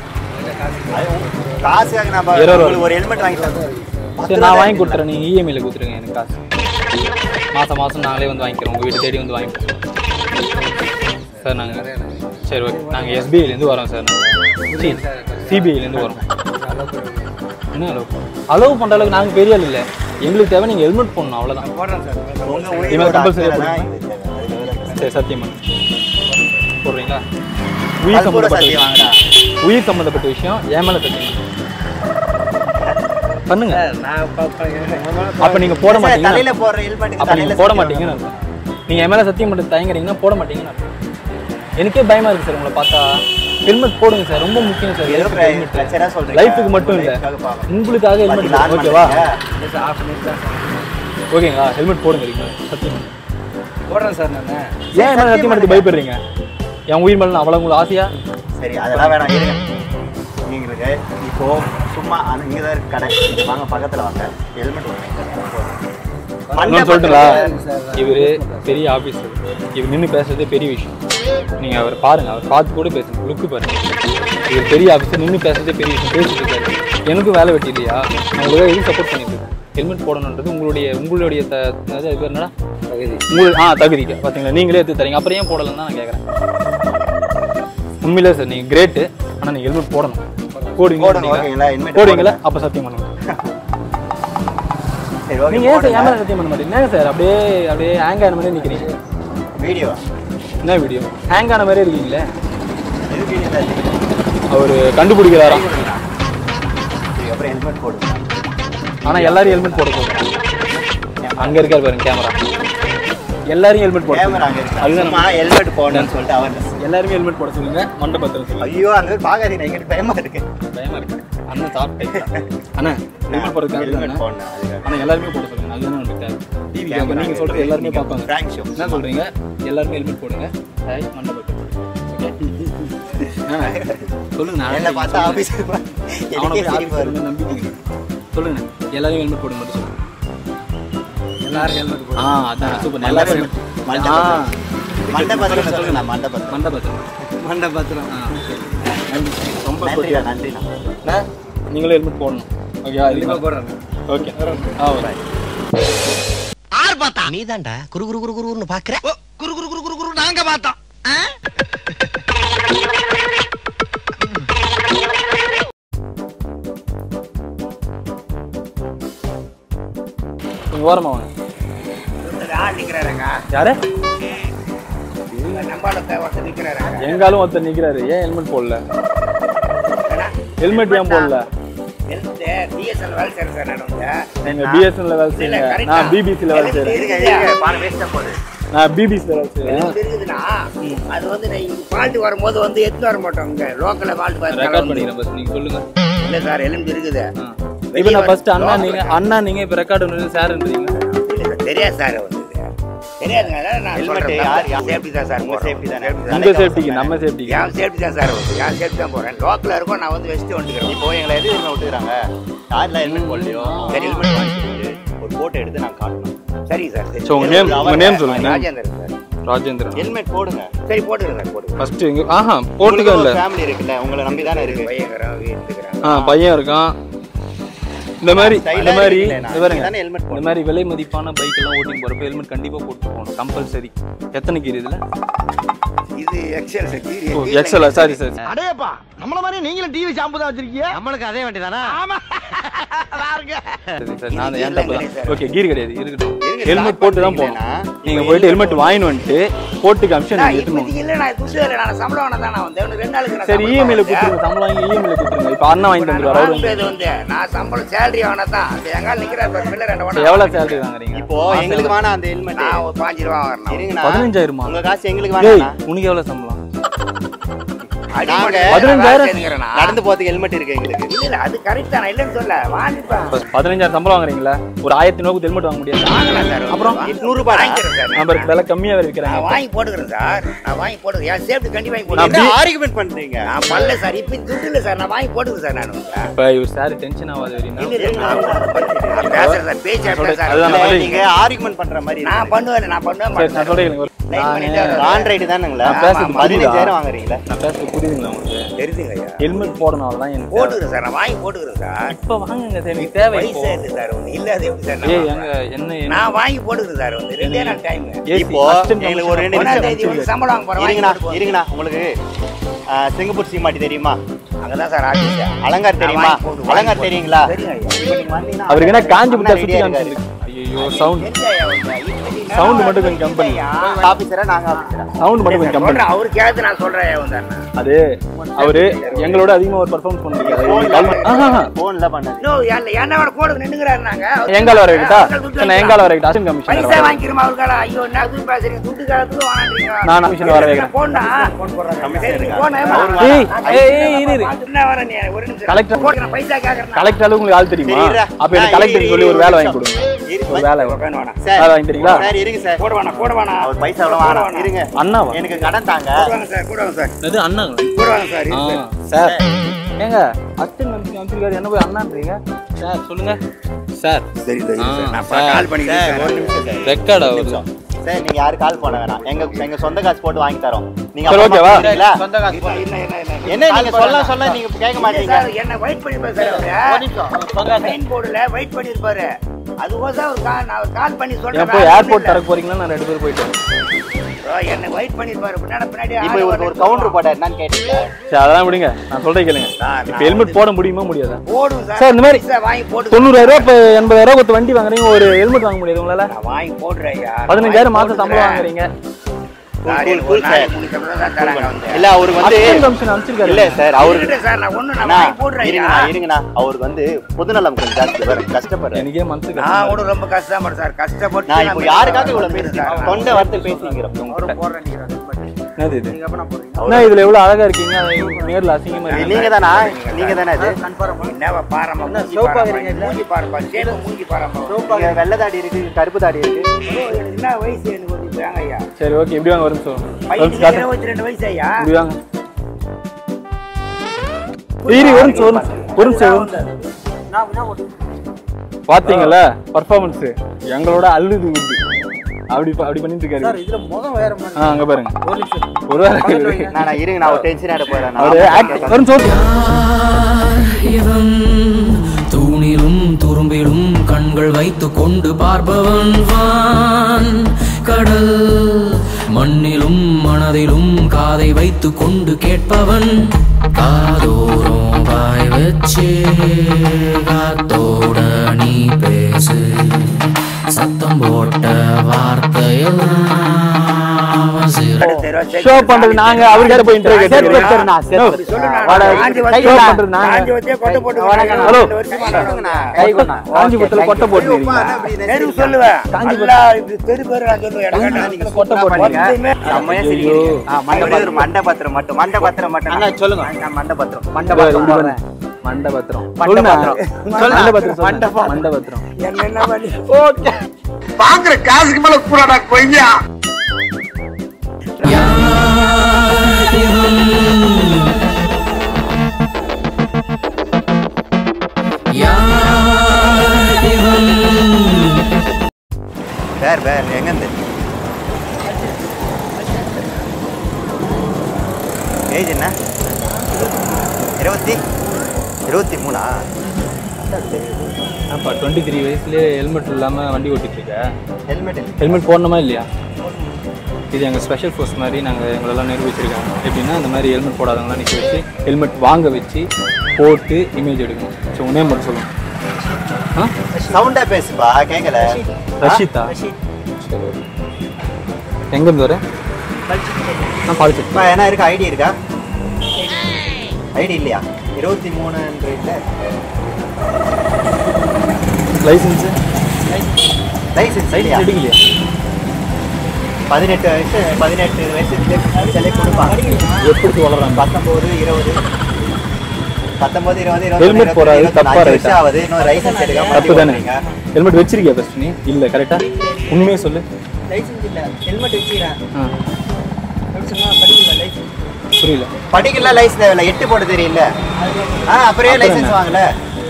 B: காசுக்காக நான் பா-
A: இருபது ரூபா.
B: உங்களுக்கு ஒரு ஹெல்மெட் வாங்கி தரேன்
A: சரி நான் வாங்கி கொடுத்துறேன் நீங்கள் இஎம்ஐயில் கொடுத்துருங்க எனக்கு காசு மாதம் மாதம் நாங்களே வந்து வாங்கிக்கிறோம் உங்கள் வீட்டு தேடி வந்து வாங்கிக்கிறோம் சார் நாங்கள் சரி ஓகே நாங்கள் எஸ்பிஐலேருந்து வரோம் சார் நாங்கள் சிபிஐலேருந்து வரோம் என்ன அலோவ் அலோவ் பண்ணுற அளவுக்கு நாங்கள் பெரிய ஆள் இல்லை எங்களுக்கு தேவை நீங்கள் ஹெல்மெட் போடணும் அவ்வளோதான்
C: போடுறேன் சார்
B: உங்க
A: இவன்
B: உயிரோட
A: கம்பல்சரியாக
B: அக்கறை தான்
A: போடுங்க
B: இது. அதுக்காக தான்
A: சரி சத்தியம் பண்ணு போடுறீங்களா
B: அது
A: உயிர்
B: கூட
A: சம்மந்தப்பட்ட
B: சத்தியம் வாங்கடா.
A: விஷயம் உயிர் சம்மந்தப்பட்ட விஷயம் என் மேலே சத்தியம் பண்ணுங்க
C: நான் ப- ப- என் மேல
A: அப்ப நீங்க போட
B: சார்,
A: மாட்டீங்க
B: தலையில போடுற ஹெல்மெட்டுக்கு
A: அப்ப நீங்க
B: தலையில
A: போட
B: சத்தியம்
A: மாட்டீங்கன்னு அர்த்தம். நீங்க என் மேல சத்தியம் பண்ணி தயங்குறீங்கன்னா போட மாட்டீங்கன்னு அர்த்தம். எனக்கே பயமா இருக்கு சார் உங்களை பார்த்தா ஹெல்மெட் போடுங்க சார் ரொம்ப முக்கியம் சார்
B: ஏதோ
A: லைஃபுக்கு ஹெல்மெட்
B: பிரச்சனை சொல்றீங்க.
A: லைஃபுக்கு மட்டும் இல்ல
B: லைஃப்காக பார்க்கணும்.
A: உங்களுக்காக ஹெல்மெட்
B: பாத்தீங்களா, ஆன்
A: ஓகேவா
B: பண்றீங்க?
C: இல்லை சார் ஆஃப் மினிட் தான் சார்
A: ஓகேங்களா ஹெல்மெட் போடுங்க இதுக்கு மேல. சத்தியம் பண்ணு.
C: போடுறேன் சார் நான்
A: ஏன் என்ன சத்தியம் பண்ணி பயப்படுறீங்க என் உயிர் மேல அவ்வளவு உங்களுக்கு ஆசையா
B: சரி அதெல்லாம் வேணாம் இருங்க நீங்களுக்கு இப்போ சும்மா அந்த இங்க தான் இருக்கு கடை இங்க வாங்க பக்கத்துல வாங்க ஹெல்மெட்
A: இன்னொன்னு சொல்லட்டுங்களா இவரு பெரிய ஆபீசர் இவர் நின்று பேசுறதே பெரிய விஷயம் நீங்க அவர் பாருங்க அவர் பார்த்து கூட பேசுங்க லுக்கு பாருங்க இவர் பெரிய ஆபீசர் நின்று பேசுறதே பெரிய விஷயம் பேசிட்டு இருக்காரு எனக்கும் வேலை வெட்டி இல்லையா நான் உங்களுக்காக எதுவும் சப்போர்ட் பண்ணிட்டு இருக்கேன் ஹெல்மெட் போடணுன்றது உங்களுடைய உங்களுடைய த அது அது பேர் என்னடா
C: தகுதி
A: உங்களுக்கு ஆ தகுதிக்கு பார்த்தீங்களா நீங்களே எடுத்து தரீங்க அப்புறம் ஏன் போடலன்னு தான் நான் கேட்குறேன் உண்மையிலே சார் நீங்கள் கிரேட்டு ஆனால் நீங்கள் ஹெல்மெட் போடணும் போடுவீங்க
B: போடுங்க, ஓகேங்களா? helmet
A: போடுவீங்களா அப்போ சத்தியம் பண்ணுங்க
B: சரி ஓகே
A: நீங்க ஏன் சார் ஏன் மேல சத்தியம் பண்ண மாட்டீங்க என்ன சார் அப்படியே அப்படியே ஹேங் ஆன மாதிரி நிக்கிறீங்க
B: வீடியோ
A: என்ன வீடியோ ஹேங் ஆன மாதிரி இருக்கீங்களே
B: எது வீடியோ தான் இருக்கு.
A: அவர் கண்டுபிடிக்கிறாராம்
B: சரி அப்புறம் ஹெல்மெட் போடுங்க
A: ஆனா எல்லாரும் ஹெல்மெட் போட சொல்றாங்க அங்க இருக்காரு பாருங்க கேமரா எல்லாரும் ஹெல்மெட் போட
B: கேமரா அங்க இருக்கு
A: அதுதான்
B: சும்மா ஹெல்மெட் போடணும்னு சொல்லிட்டு அவர்னஸ்
A: எல்லாருமே ஹெல்மெட் போட சொல்லுங்க மண்டபத்தில் சொல்லுங்க
B: ஐயோ அங்க பாக்காதீங்க எங்களுக்கு பயமா இருக்கு
A: பயமா இருக்கு அண்ணன் டாப் டைப் அண்ணா ஹெல்மெட் போடுறது
B: ஹெல்மெட் போடணும் அதுக்காக
A: ஆனா எல்லாருமே போட சொல்லுங்க அதுதானே நமக்கு தேவை டிவி அப்ப நீங்க சொல்றது எல்லாருமே பார்ப்பாங்க
B: Prank show.
A: என்ன சொல்றீங்க எல்லாருமே ஹெல்மெட் போடுங்க ஹாய் மண்டபத்தில் Okay? ஆ, சொல்லுங்க நான்
B: என்ன பார்த்தா ஆபீஸ்
A: அவனை
B: எனக்கே
A: போய்
B: சிரிப்பு
A: ஆபீஸ்ல
B: வருது
A: இருந்து நம்பிட்டீங்க சொல்லுங்க எல்லாரும் ஹெல்மெட் போடுங்க மட்டும் சொல்லுங்க
C: எல்லாரும் ஹெல்மெட்
A: ஆ அதான் சூப்பர் எல்லாரும் helmet. ஆ
B: மண்டபத்தில் சொல்லுங்க நான் மண்டபத்தில்
A: மண்டபத்தில்
C: மண்டபத்திரம்
A: ஆ சரி. நன்றி ரொம்ப
B: நன்றிண்ணா நன்றிண்ணா
A: அண்ணா, நீங்களும் ஹெல்மெட் போடணும் ஓகே
C: கண்டிப்பாக போடுறேன்
A: ஓகே ஆ ஓகே
Q: யார் பார்த்தா
I: நீதான்டா குரு குரு குரு குருன்னு பாக்குற
Q: ஓ, குரு குரு குரு குரு குரு நாங்க பார்த்தோம் ஆ?
A: கொஞ்சம் ஓரமா வாங்க யாரு எங்காலும் ஒருத்தர் நிக்கிறாரு ஏன் ஹெல்மெட் போடல ஹெல்மெட் ஏன் போடல நீங்க பிஎஸ்என்எல் வேலை செய்யுங்க நான் பிபிசியில் வேலை செய்யறேன் நான் பிபிசியில் வேலை செய்யறேன்
R: அது வந்து நான் இங்க ஃபால்ட் வரும்போது வந்து எடுத்து வர மாட்டோம் இங்க லோக்கல்ல ஃபால்ட்
A: ரெக்கார்ட் பண்ணிக்கிறேன் பஸ் நீங்க சொல்லுங்க
R: இல்ல சார் எலும்பு இருக்குது
A: இப்போ நான் ஃபர்ஸ்ட் அண்ணா நீங்க அண்ணா நீங்க இப்போ ரெக்கார்டு சார்ன்றீங்க
R: இல்ல சார் தெரியாது சார் வந்து தெரியாதுங்க அதான் நான்
B: Helmet
R: சொல்றேன்.
B: யார் யார்
R: சேஃப்டி தான் சார்
B: உங்க சேஃப்டி தானே
A: உங்க சேஃப்டிக்கு நம்ம சேஃப்டிக்கு
R: என் சேஃப்டி தான் சார் வருது. என் சேஃப்டி தான் போறேன் லோக்கல்ல இருக்கும் நான் வந்து வச்சுட்டு வந்துக்கிறேன்
B: இப்போ எங்களை எது தெரியுமா விட்டுக்கிறாங்க யாரில் ஹெல்மெட் போடலையோ
R: சரி.
B: ஹெல்மெட் வாங்கிட்டு ஒரு போட்டோ எடுத்து நாங்கள் காட்டணும்
R: சரி சார் சரி.
A: ஸோ உங்க நேம் உங்க நேம் சொல்லுங்க
R: ராஜேந்திரன் சார்
A: ராஜேந்திரன்
B: ஹெல்மெட் போடுங்க
R: சரி போட்டுக்கிறேன் சார் போட்டுக்கிறேன்
A: ஃபர்ஸ்ட் இங்க ஆஹா போட்டுக்க இல்ல
B: ஃபேமிலி இருக்குல்ல உங்களை நம்பி தானே இருக்கு
R: பையங்கிறேன் வீட்டுக்கிறேன்
A: ஆ பையன் இருக்கான் இந்த மாதிரி
B: Style ஆ
A: இந்த மாதிரி
B: இருக்குல்ல,
A: இந்த பாருங்க
B: நீங்க தானே helmet
A: இந்த மாதிரி விலை மதிப்பான பைக் எல்லாம் ஓட்டிங் போறப்ப ஹெல்மெட் கண்டிப்பா போட்டு போகணும் கம்பல்சரி எத்தனை கீர் இதுல
R: இது எக்ஸல் சார்
A: ஓ எக்ஸலா சாரி சாரி
Q: அடேப்பா நம்மள மாதிரி நீங்களும் டிவி ஷாம்பு தான் வச்சிருக்கீங்க
C: நம்மளுக்கு அதே வண்டி தானா
Q: ஆமா பாருங்க
A: சரி சரி நான் ஏன் தப்பு தான் ஓகே கீர் கிடையாது இருக்கட்டும் ஹெல்மெட் போட்டு தான் போகணும் நீங்க போயிட்டு ஹெல்மெட் வாங்கிட்டு வந்துட்டு போட்டு காமிச்சு
R: நான்
A: நீங்க எடுத்துன்னு
R: இப்போதைக்கு இல்லை நான் துட்டு இல்லை நான் சம்பளம் வேணா தான் நான் வந்தேன் இன்னும் ரெண்டு நாளுக்கு நான்
A: சரி
R: சம்பளம்
A: இஎம்ஐல
R: வாங்கிட்டேன்.
A: கொடுத்துருங்க சம்பளம் வாங்கி இஎம்ஐல கொடுத்துருங்க இப்போ அண்ணா வாங்கிட்டு வந்துருவாரு அவரு வந்து
R: வாங்குறது வந்து நான் சம்பளம் சேலரி வாங்கினா தான் அந்த எங்கால நிக்கிறார் பாரு பிள்ளை ரெண்டு
A: சரி, எவ்வளவு சேலரி வாங்குறீங்க
B: இப்போ எங்களுக்கு வேணாம் அந்த ஹெல்மெட்
R: நான் ஒரு பாஞ்சு ரூபா வரணும்
B: இருங்கண்ணா
A: பதினஞ்சாயிரமா
B: உங்க காசு எங்களுக்கு
A: டேய்
B: வேணாம்
A: உனக்கு எவ்வளவு சம்பளம்
B: நாங்க
A: பதினஞ்சாயிரம்
B: நடந்து போறதுக்கு ஹெல்மெட் இருக்கு எங்களுக்கு
R: இல்ல இல்ல அது கரெக்ட் தான் இல்லைன்னு சொல்ல வாங்கிப்பேன்
A: இப்ப பதினஞ்சாயிரம் சம்பளம் வாங்குறீங்களா ஒரு ஆயிரத்தி நூறு ஹெல்மெட் வாங்க முடியாது
R: வாங்கலாம் சார்
A: அப்புறம்
R: எட்நூறு ரூபாய் வாங்கிக்கிறேன் சார்
A: நம்ம விலை கம்மியா வேற
R: நான்
A: விற்கிறாங்க
R: வாங்கி போட்டுக்கிறேன் சார் நான் வாங்கி போட்டுக்கிறேன் என் சேஃப்டி கண்டிப்பா வாங்கி
A: நான்
R: போட்டுக்கிறேன்
B: ஆர்குமெண்ட் பண்றீங்க
R: நான் பண்ணல சார் இப்போ துட்டு இல்லை சார் நான் வாங்கி போட்டுக்கிறேன் சார் நான்
A: இப்ப இவர் சார் டென்ஷன் ஆகாது
R: இல்ல, இல்ல, நான் நான் பேசுறேன் சார் பேச்சு அப்படிதான் சார்
A: அதுதான்
B: இல்ல,
A: நான்
B: நீங்க ஆர்குமெண்ட் பண்ற மாதிரி
R: நான் பண்ணுவேன் நான் பண்ணுவேன்
A: சரி நான் சொல்றேன் கேளுங்க. நானு-
B: ஆண்ட்ராய்டு தானுங்களா
A: நான் பேசுறது
B: பதினஞ்சாயிரம் வாங்குறீங்களா
A: நான் பேசுறது புரியுதுங்களா உங்களுக்கு
R: தெரியுதுங்க ஐயா
A: ஹெல்மெட் போடனால தான் எனக்கு தேவை.
R: போட்டுக்கிறேன் சார் நான் வாங்கி போட்டுக்கிறேன் சார்
A: இப்ப வாங்குங்க சார் எனக்கு தேவை இப்போ.
R: பைசா இல்லை சார் ஒன்று இல்லை அது எப்படி சார்
A: ஏய்
R: நான்
A: எங்க என்ன என்ன-
R: நான் வாங்கி போட்டுக்கிறேன் சார் வந்து ரெண்டே நாள் டைம்
A: ஏசி,
B: இப்போ
A: assistant
B: எங்களுக்கு ஒரு ரெண்டு
R: ஒன்றாம்
B: நிமிஷம்
R: தேதி வந்து சம்பளம் வாங்க போறேன் வாங்கி
B: இருங்கண்ணா
R: போட்டு போறேன்.
B: இருங்கண்ணா உங்களுக்கு ஆ, சிங்கப்பூர் சீமாட்டி தெரியுமா
R: அங்கதான் சார் ஆஃபீஸ்
B: அலங்கார் தெரியுமா
R: வாங்கி போட்டு, வாங்கி
B: அலங்கார்
R: போட்டு.
B: தெரியுங்களா
R: தெரியும் ஐயா.
B: இப்ப நீங்க வந்தீங்கன்னா
A: அவருக்கு என்ன காஞ்சி
B: அண்ணா
A: புட்டா
B: ready
A: சுத்தி
B: ஆ
A: காமிச்சிருக்கு ஐயோ சவுண்ட்
R: தெரியும் ஐயா, ஐயா. இப்படி நான்
A: சவுண்ட் மட்டும் கொஞ்சம் கம்மி பண்ணி
B: ஆபீசரா நாங்க ஆபீசரா
A: சவுண்ட் மட்டும் கொஞ்சம் கம்மி பண்ணி
R: சொல்றேன் அவரு கேட்டு நான் சொல்றேன் ஐயா வந்து அண்ணா.
A: அது அவரு எங்களோட அதிகமா ஒரு பர்ஃபார்மன்ஸ் பண்ணிருக்காரு
B: போன்ல பண்ணது
R: இன்னும் என்ன- என்னோட கூட நின்னுங்கிறாரு நாங்க
A: எங்கால வர வைக்கிட்டா சரி, நான் எங்கால வர வைக்கிட்டா அசிஸ்டன்ட்
R: பைசா
A: கமிஷனர்
R: வாங்கிக்கிறோமா அவருக்கால ஐயோ என்ன இது பேசுறீங்க துட்டு காலத்துக்கு வாங்கிக்கிறீங்க
A: நான் கமிஷன் வர வைக்கிறேன்
R: போனா சரி, போனா ஏம்மா?
A: ஏய், ஏய், ஏய், இரு, இரு.
R: பார்த்துட்டு நான் வரேன் நீ, ஒரு நிமிஷம்.
A: கலெக்டர்
R: போடுறேன், பைசா கேக்குறேன்
A: கலெக்டர் அளவு உங்களுக்கு ஆள் தெரியுமா
B: சரி, இருடா.
A: அப்ப எனக்கு
B: ஆ,
A: கலெக்டர்
B: இரு,
A: சொல்லி
B: இரு,
A: ஒரு
B: ஒரு
A: வேலை
B: நிமிஷம்.
A: வாங்கி கொடுங்க
B: இரு,
A: ஒரு வேலை
R: வேணும், வேணாம்.
B: சார்
A: வேலை வாங்கி தரீங்களா
B: சார் இருங்க சார்
R: போட வேணாம் போட வேணாம்
B: அவர் பைசா எவ்வளவு வாங்கலாம் இருங்க
A: அண்ணாவா
B: எனக்கு கடன் தாங்க
R: போடுவாங்க சார் போடுவாங்க சார்
A: இது அண்ணாங்களா
R: போடுவாங்க சார்
A: ஆ,
R: இருக்கு
A: சார் ஏங்க அஸ்டன் கமிஷன் அமைச்சிருக்காரு என்ன போய் அண்ணான்றீங்க சார் சொல்லுங்க சார்
R: சரி சரி
A: ஆ,
R: சார் நான்
A: சார்.
R: கால் பண்ணிக்கிறேன்
B: சார், ஒரு
R: சார்.
B: நிமிஷம் சார்
A: ரெக்கார்ட்
B: ஒரு
A: ஆகுது
B: நிமிஷம். சார் நீங்க யாரும் கால் பண்ண வேணாம் எங்க எங்க சொந்த காசு போட்டு வாங்கி தரோம் நீங்க
A: சரி,
B: அப்புறமா
A: ஓகேவா?
B: பேசுறீங்களா?
R: என்ன, என்ன, என்ன, என்ன?
B: என்ன நீங்க சொல்ல சொல்ல நீங்க கேட்க
R: இல்ல
B: மாட்டீங்க
R: சார், என்ன wait பண்ணிருப்பாரு சார் அவரு. Sign boardல wait பண்ணிருப்பாரு. அதுக்கோசம் அவர் call- நான் அவர் call பண்ணி சொல்றேன்.
A: எப்போ
R: வேற ஒண்ணும்
A: ஏர்போர்ட்
R: இல்ல.
A: தரக்கு போறீங்களா நான் ரெண்டு பேரும் போயிட்டு
R: ஓ, என்ன wait பண்ணிருப்பாரு. பின்னாடி பின்னாடி
B: இப்போ
R: ஆளு
B: இவருக்கு ஒரு
R: வரணும்.
B: கவுண்டர் போட்டார் என்னன்னு கேட்டீங்க
A: சரி அதெல்லாம் விடுங்க நான் சொல்றேன் கேளுங்க
R: நான்
A: இப்போ ஹெல்மெட் போட முடியுமா முடியாதா
R: போடும் சார்.
A: சார் இந்த மாதிரி
R: பைசா வாங்கி போட்டு
A: தொண்ணூறாயிரம் ரூபாய் இப்போ எண்பதாயிரம் ரூபாய் கொடுத்து வண்டி வாங்குறீங்க ஒரு ஹெல்மெட் வாங்க முடியாது உங்களால
R: நான் வாங்கி போடுறேன் ஐயா.
A: பதினஞ்சாயிரம்
R: வாங்கி
A: மாசம் சம்பளம்
R: போட்டுக்கிறேன்.
A: வாங்குறீங்க
R: லாரியில்
B: cool,
R: ஒரு
B: cool,
R: நாளைக்கு
B: sir.
R: மூணு சம்பளம் தான் தராங்க வந்து.
B: இல்ல அவருக்கு வந்து
A: அசிஸ்டன்ட் கமிஷன் அமைச்சிருக்காரு
B: இல்ல சார் அவருக்கு
R: இருக்கட்டும் சார், நான் ஒண்ணும் நான்
B: அண்ணா,
R: வாங்கி போடுறேன் ஐயா.
B: இருங்கண்ணா இருங்கண்ணா அவருக்கு வந்து பொதுநலம் கொஞ்சம் ஜாஸ்தி வேற கஷ்டப்படுறேன்
A: எனக்கே மனசு
R: நான் கூட ரொம்ப கஷ்டப்படுறேன் சார் கஷ்டப்பட்டு
B: நான் இப்போ
R: நான்
B: யாருக்காக இவ்வளவு
R: போடுறேன்
B: பேசுறேன்
R: சார்.
B: தொண்டை வார்த்தை பேசிங்கிறோம்
R: அவரும் போடுறேன் நீங்க ரெண்டு பேரும்.
A: என்னது இது
R: நீங்க எப்ப போடுறீங்க
A: என்ன இதுல எவ்வளவு அழகா இருக்கீங்க அது நேர்ல அசிங்கமா இருக்கு
B: நீங்க தானா நீங்க தானே அது
R: என்னவா பாரம்மா, மூஞ்சி பாரம்மா, மூஞ்சி பாரம்மா, சேப்பு மூஞ்சி பாரம்மா.
B: இங்க வெள்ளை தாடி இருக்கு கருப்பு தாடி இருக்கு
R: ஓ, எனக்கு என்ன வயசு எனக்கு வந்து இப்ப ஏங்க ஐயா?
A: சரி ஓகே இப்படி வாங்க வரும் சொல்லுங்க
R: பையனுக்கு இருபத்தி ரெண்டு வயசு ஐயா.
A: இப்படி வாங்க இரு ஒரு நிமிஷம் ஒரு நிமிஷம் ஒரு நிமிஷம் ஒரு நிமிஷம். பாத்தீங்கல்ல பர்ஃபார்மன்ஸ் எங்களோட அழுது உண்டு அப்படி ப- அப்படி பண்ணிட்டு இருக்காரு
C: இதுல முகம் வேற
A: ஆ அங்க பாருங்க
C: ஒரு நிமிஷம்
A: ஒரு வேலை
B: நான் நான் இருங்க நான் ஒரு டென்ஷன் ஆட போறேன்
A: அவரு
B: நான்
A: act- ஒரு நிமிஷம்
S: இவன் தூணிலும் துரும்பிலும் கண்கள் வைத்து கொண்டு பார்ப்பவன் வான் கடல் மண்ணிலும் மனதிலும் காதை வைத்து கொண்டு கேட்பவன் காதோறும் வாய் வச்சு காத்தோட நீ பேசு சத்தம் போட்ட வார்த்தையெல்லாம் அவன் சிற
A: ஷோ பண்றது நாங்க அவருக்கார போய் இன்டர்வியூ
R: சொல்லு நான், காஞ்சி
A: ஷோ
R: வச்சே-
A: பண்றது நாங்க
R: காஞ்சி வச்சே கொட்டை போட்டு
A: ஹலோ
R: ரெண்டு வருஷமா நான்
A: காஞ்சிபுரத்துல கொட்டை போட்டுருக்கீங்க
R: தெரு சொல்லுவேன் நல்லா இப்படி தெரு பேரு நான் சொல்லுவேன் எனக்கு வேண்டாம்.
A: கொட்டை போட்டுருக்கீங்க
R: ஒருத்தருமே
B: செம்மையா சிரிக்கிறீங்க. ஆ, மண்டை பத்திரம் மண்டை பத்திரம் மட்டும் மண்டை பத்திரம் மட்டும்
C: அண்ணா, சொல்லுங்க.
B: நான் மண்டை பத்திரம்
C: மண்டை
A: இப்படி
C: பத்திரம்
A: பண்ணு. மண்டபத்திரம்
H: மண்டபத்திரம்.
A: சொல்லுண்ணா. மண்டபத்திரம் சொல்லுண்ணா.
H: மண்டபம்.
A: மண்டபத்திரம்
H: என்ன பண்ணி ஓகே
D: பாக்குற காசுக்கு மேல கூடாடா கொய்யா
B: பேர் பேர் எங்கேருந்து ஏஜ் என்ன இருபத்தி இருபத்தி மூணா
A: அப்பா டுவெண்ட்டி த்ரீ வயசுலேயே ஹெல்மெட் இல்லாமல் வண்டி ஓட்டிட்டு இருக்க
B: ஹெல்மெட்
A: ஹெல்மெட் போடணுமா இல்லையா இது எங்கள் ஸ்பெஷல் ஃபோர்ஸ் மாதிரி நாங்கள் எங்களெல்லாம் நிரூபிச்சிருக்காங்க எப்படின்னா இந்த மாதிரி ஹெல்மெட் போடாதவங்களாம் நிற்க வச்சு ஹெல்மெட் வாங்க வச்சு போட்டு இமேஜ் எடுக்கணும் ஸோ உன்னே மட்டும் சொல்லுங்க ஆ
B: சவுண்டா பேசுப்பா கேட்கல
A: ரஷிதா சரி எங்கேருந்து வர நான் பாலிச்சு
B: இப்போ என்ன இருக்கா ஐடி இருக்கா ஐடி இல்லையா இருபத்தி மூணுன்ற இல்லை
A: லைசன்ஸு
B: லைசன்ஸ் இல்லையா
A: லைசன்ஸ் எடுக்கலையா
B: பதினெட்டு வயசு பதினெட்டு வயசுக்கு செலக்ட் கொடுப்பாங்க
A: எப்படி வளர்றாங்க
B: பத்தொம்போது இருபது பத்தொம்போது இருபது இருபது
A: ஹெல்மெட் போடாது தப்பா
B: வருஷம்
A: ரைட்டா
B: ஆகுது இன்னும் லைசன்ஸ் எடுக்காம
A: தப்பு தானே ஹெல்மெட் வச்சிருக்கியா ஃபர்ஸ்ட் நீ இல்லை கரெக்டா உண்மையே சொல்லு
C: லைசன்ஸ் இல்ல ஹெல்மெட் வச்சுக்கிறேன்
A: ஆ
C: எப்படி சொன்னா படிக்கல லைசன்ஸ்
A: புரியல
B: படிக்கல லைசன்ஸ் தேவையில்ல எட்டு போட தெரியல ஆ அப்புறம்
A: அப்புறம்
B: லைசன்ஸ்
A: என்ன?
B: வாங்கல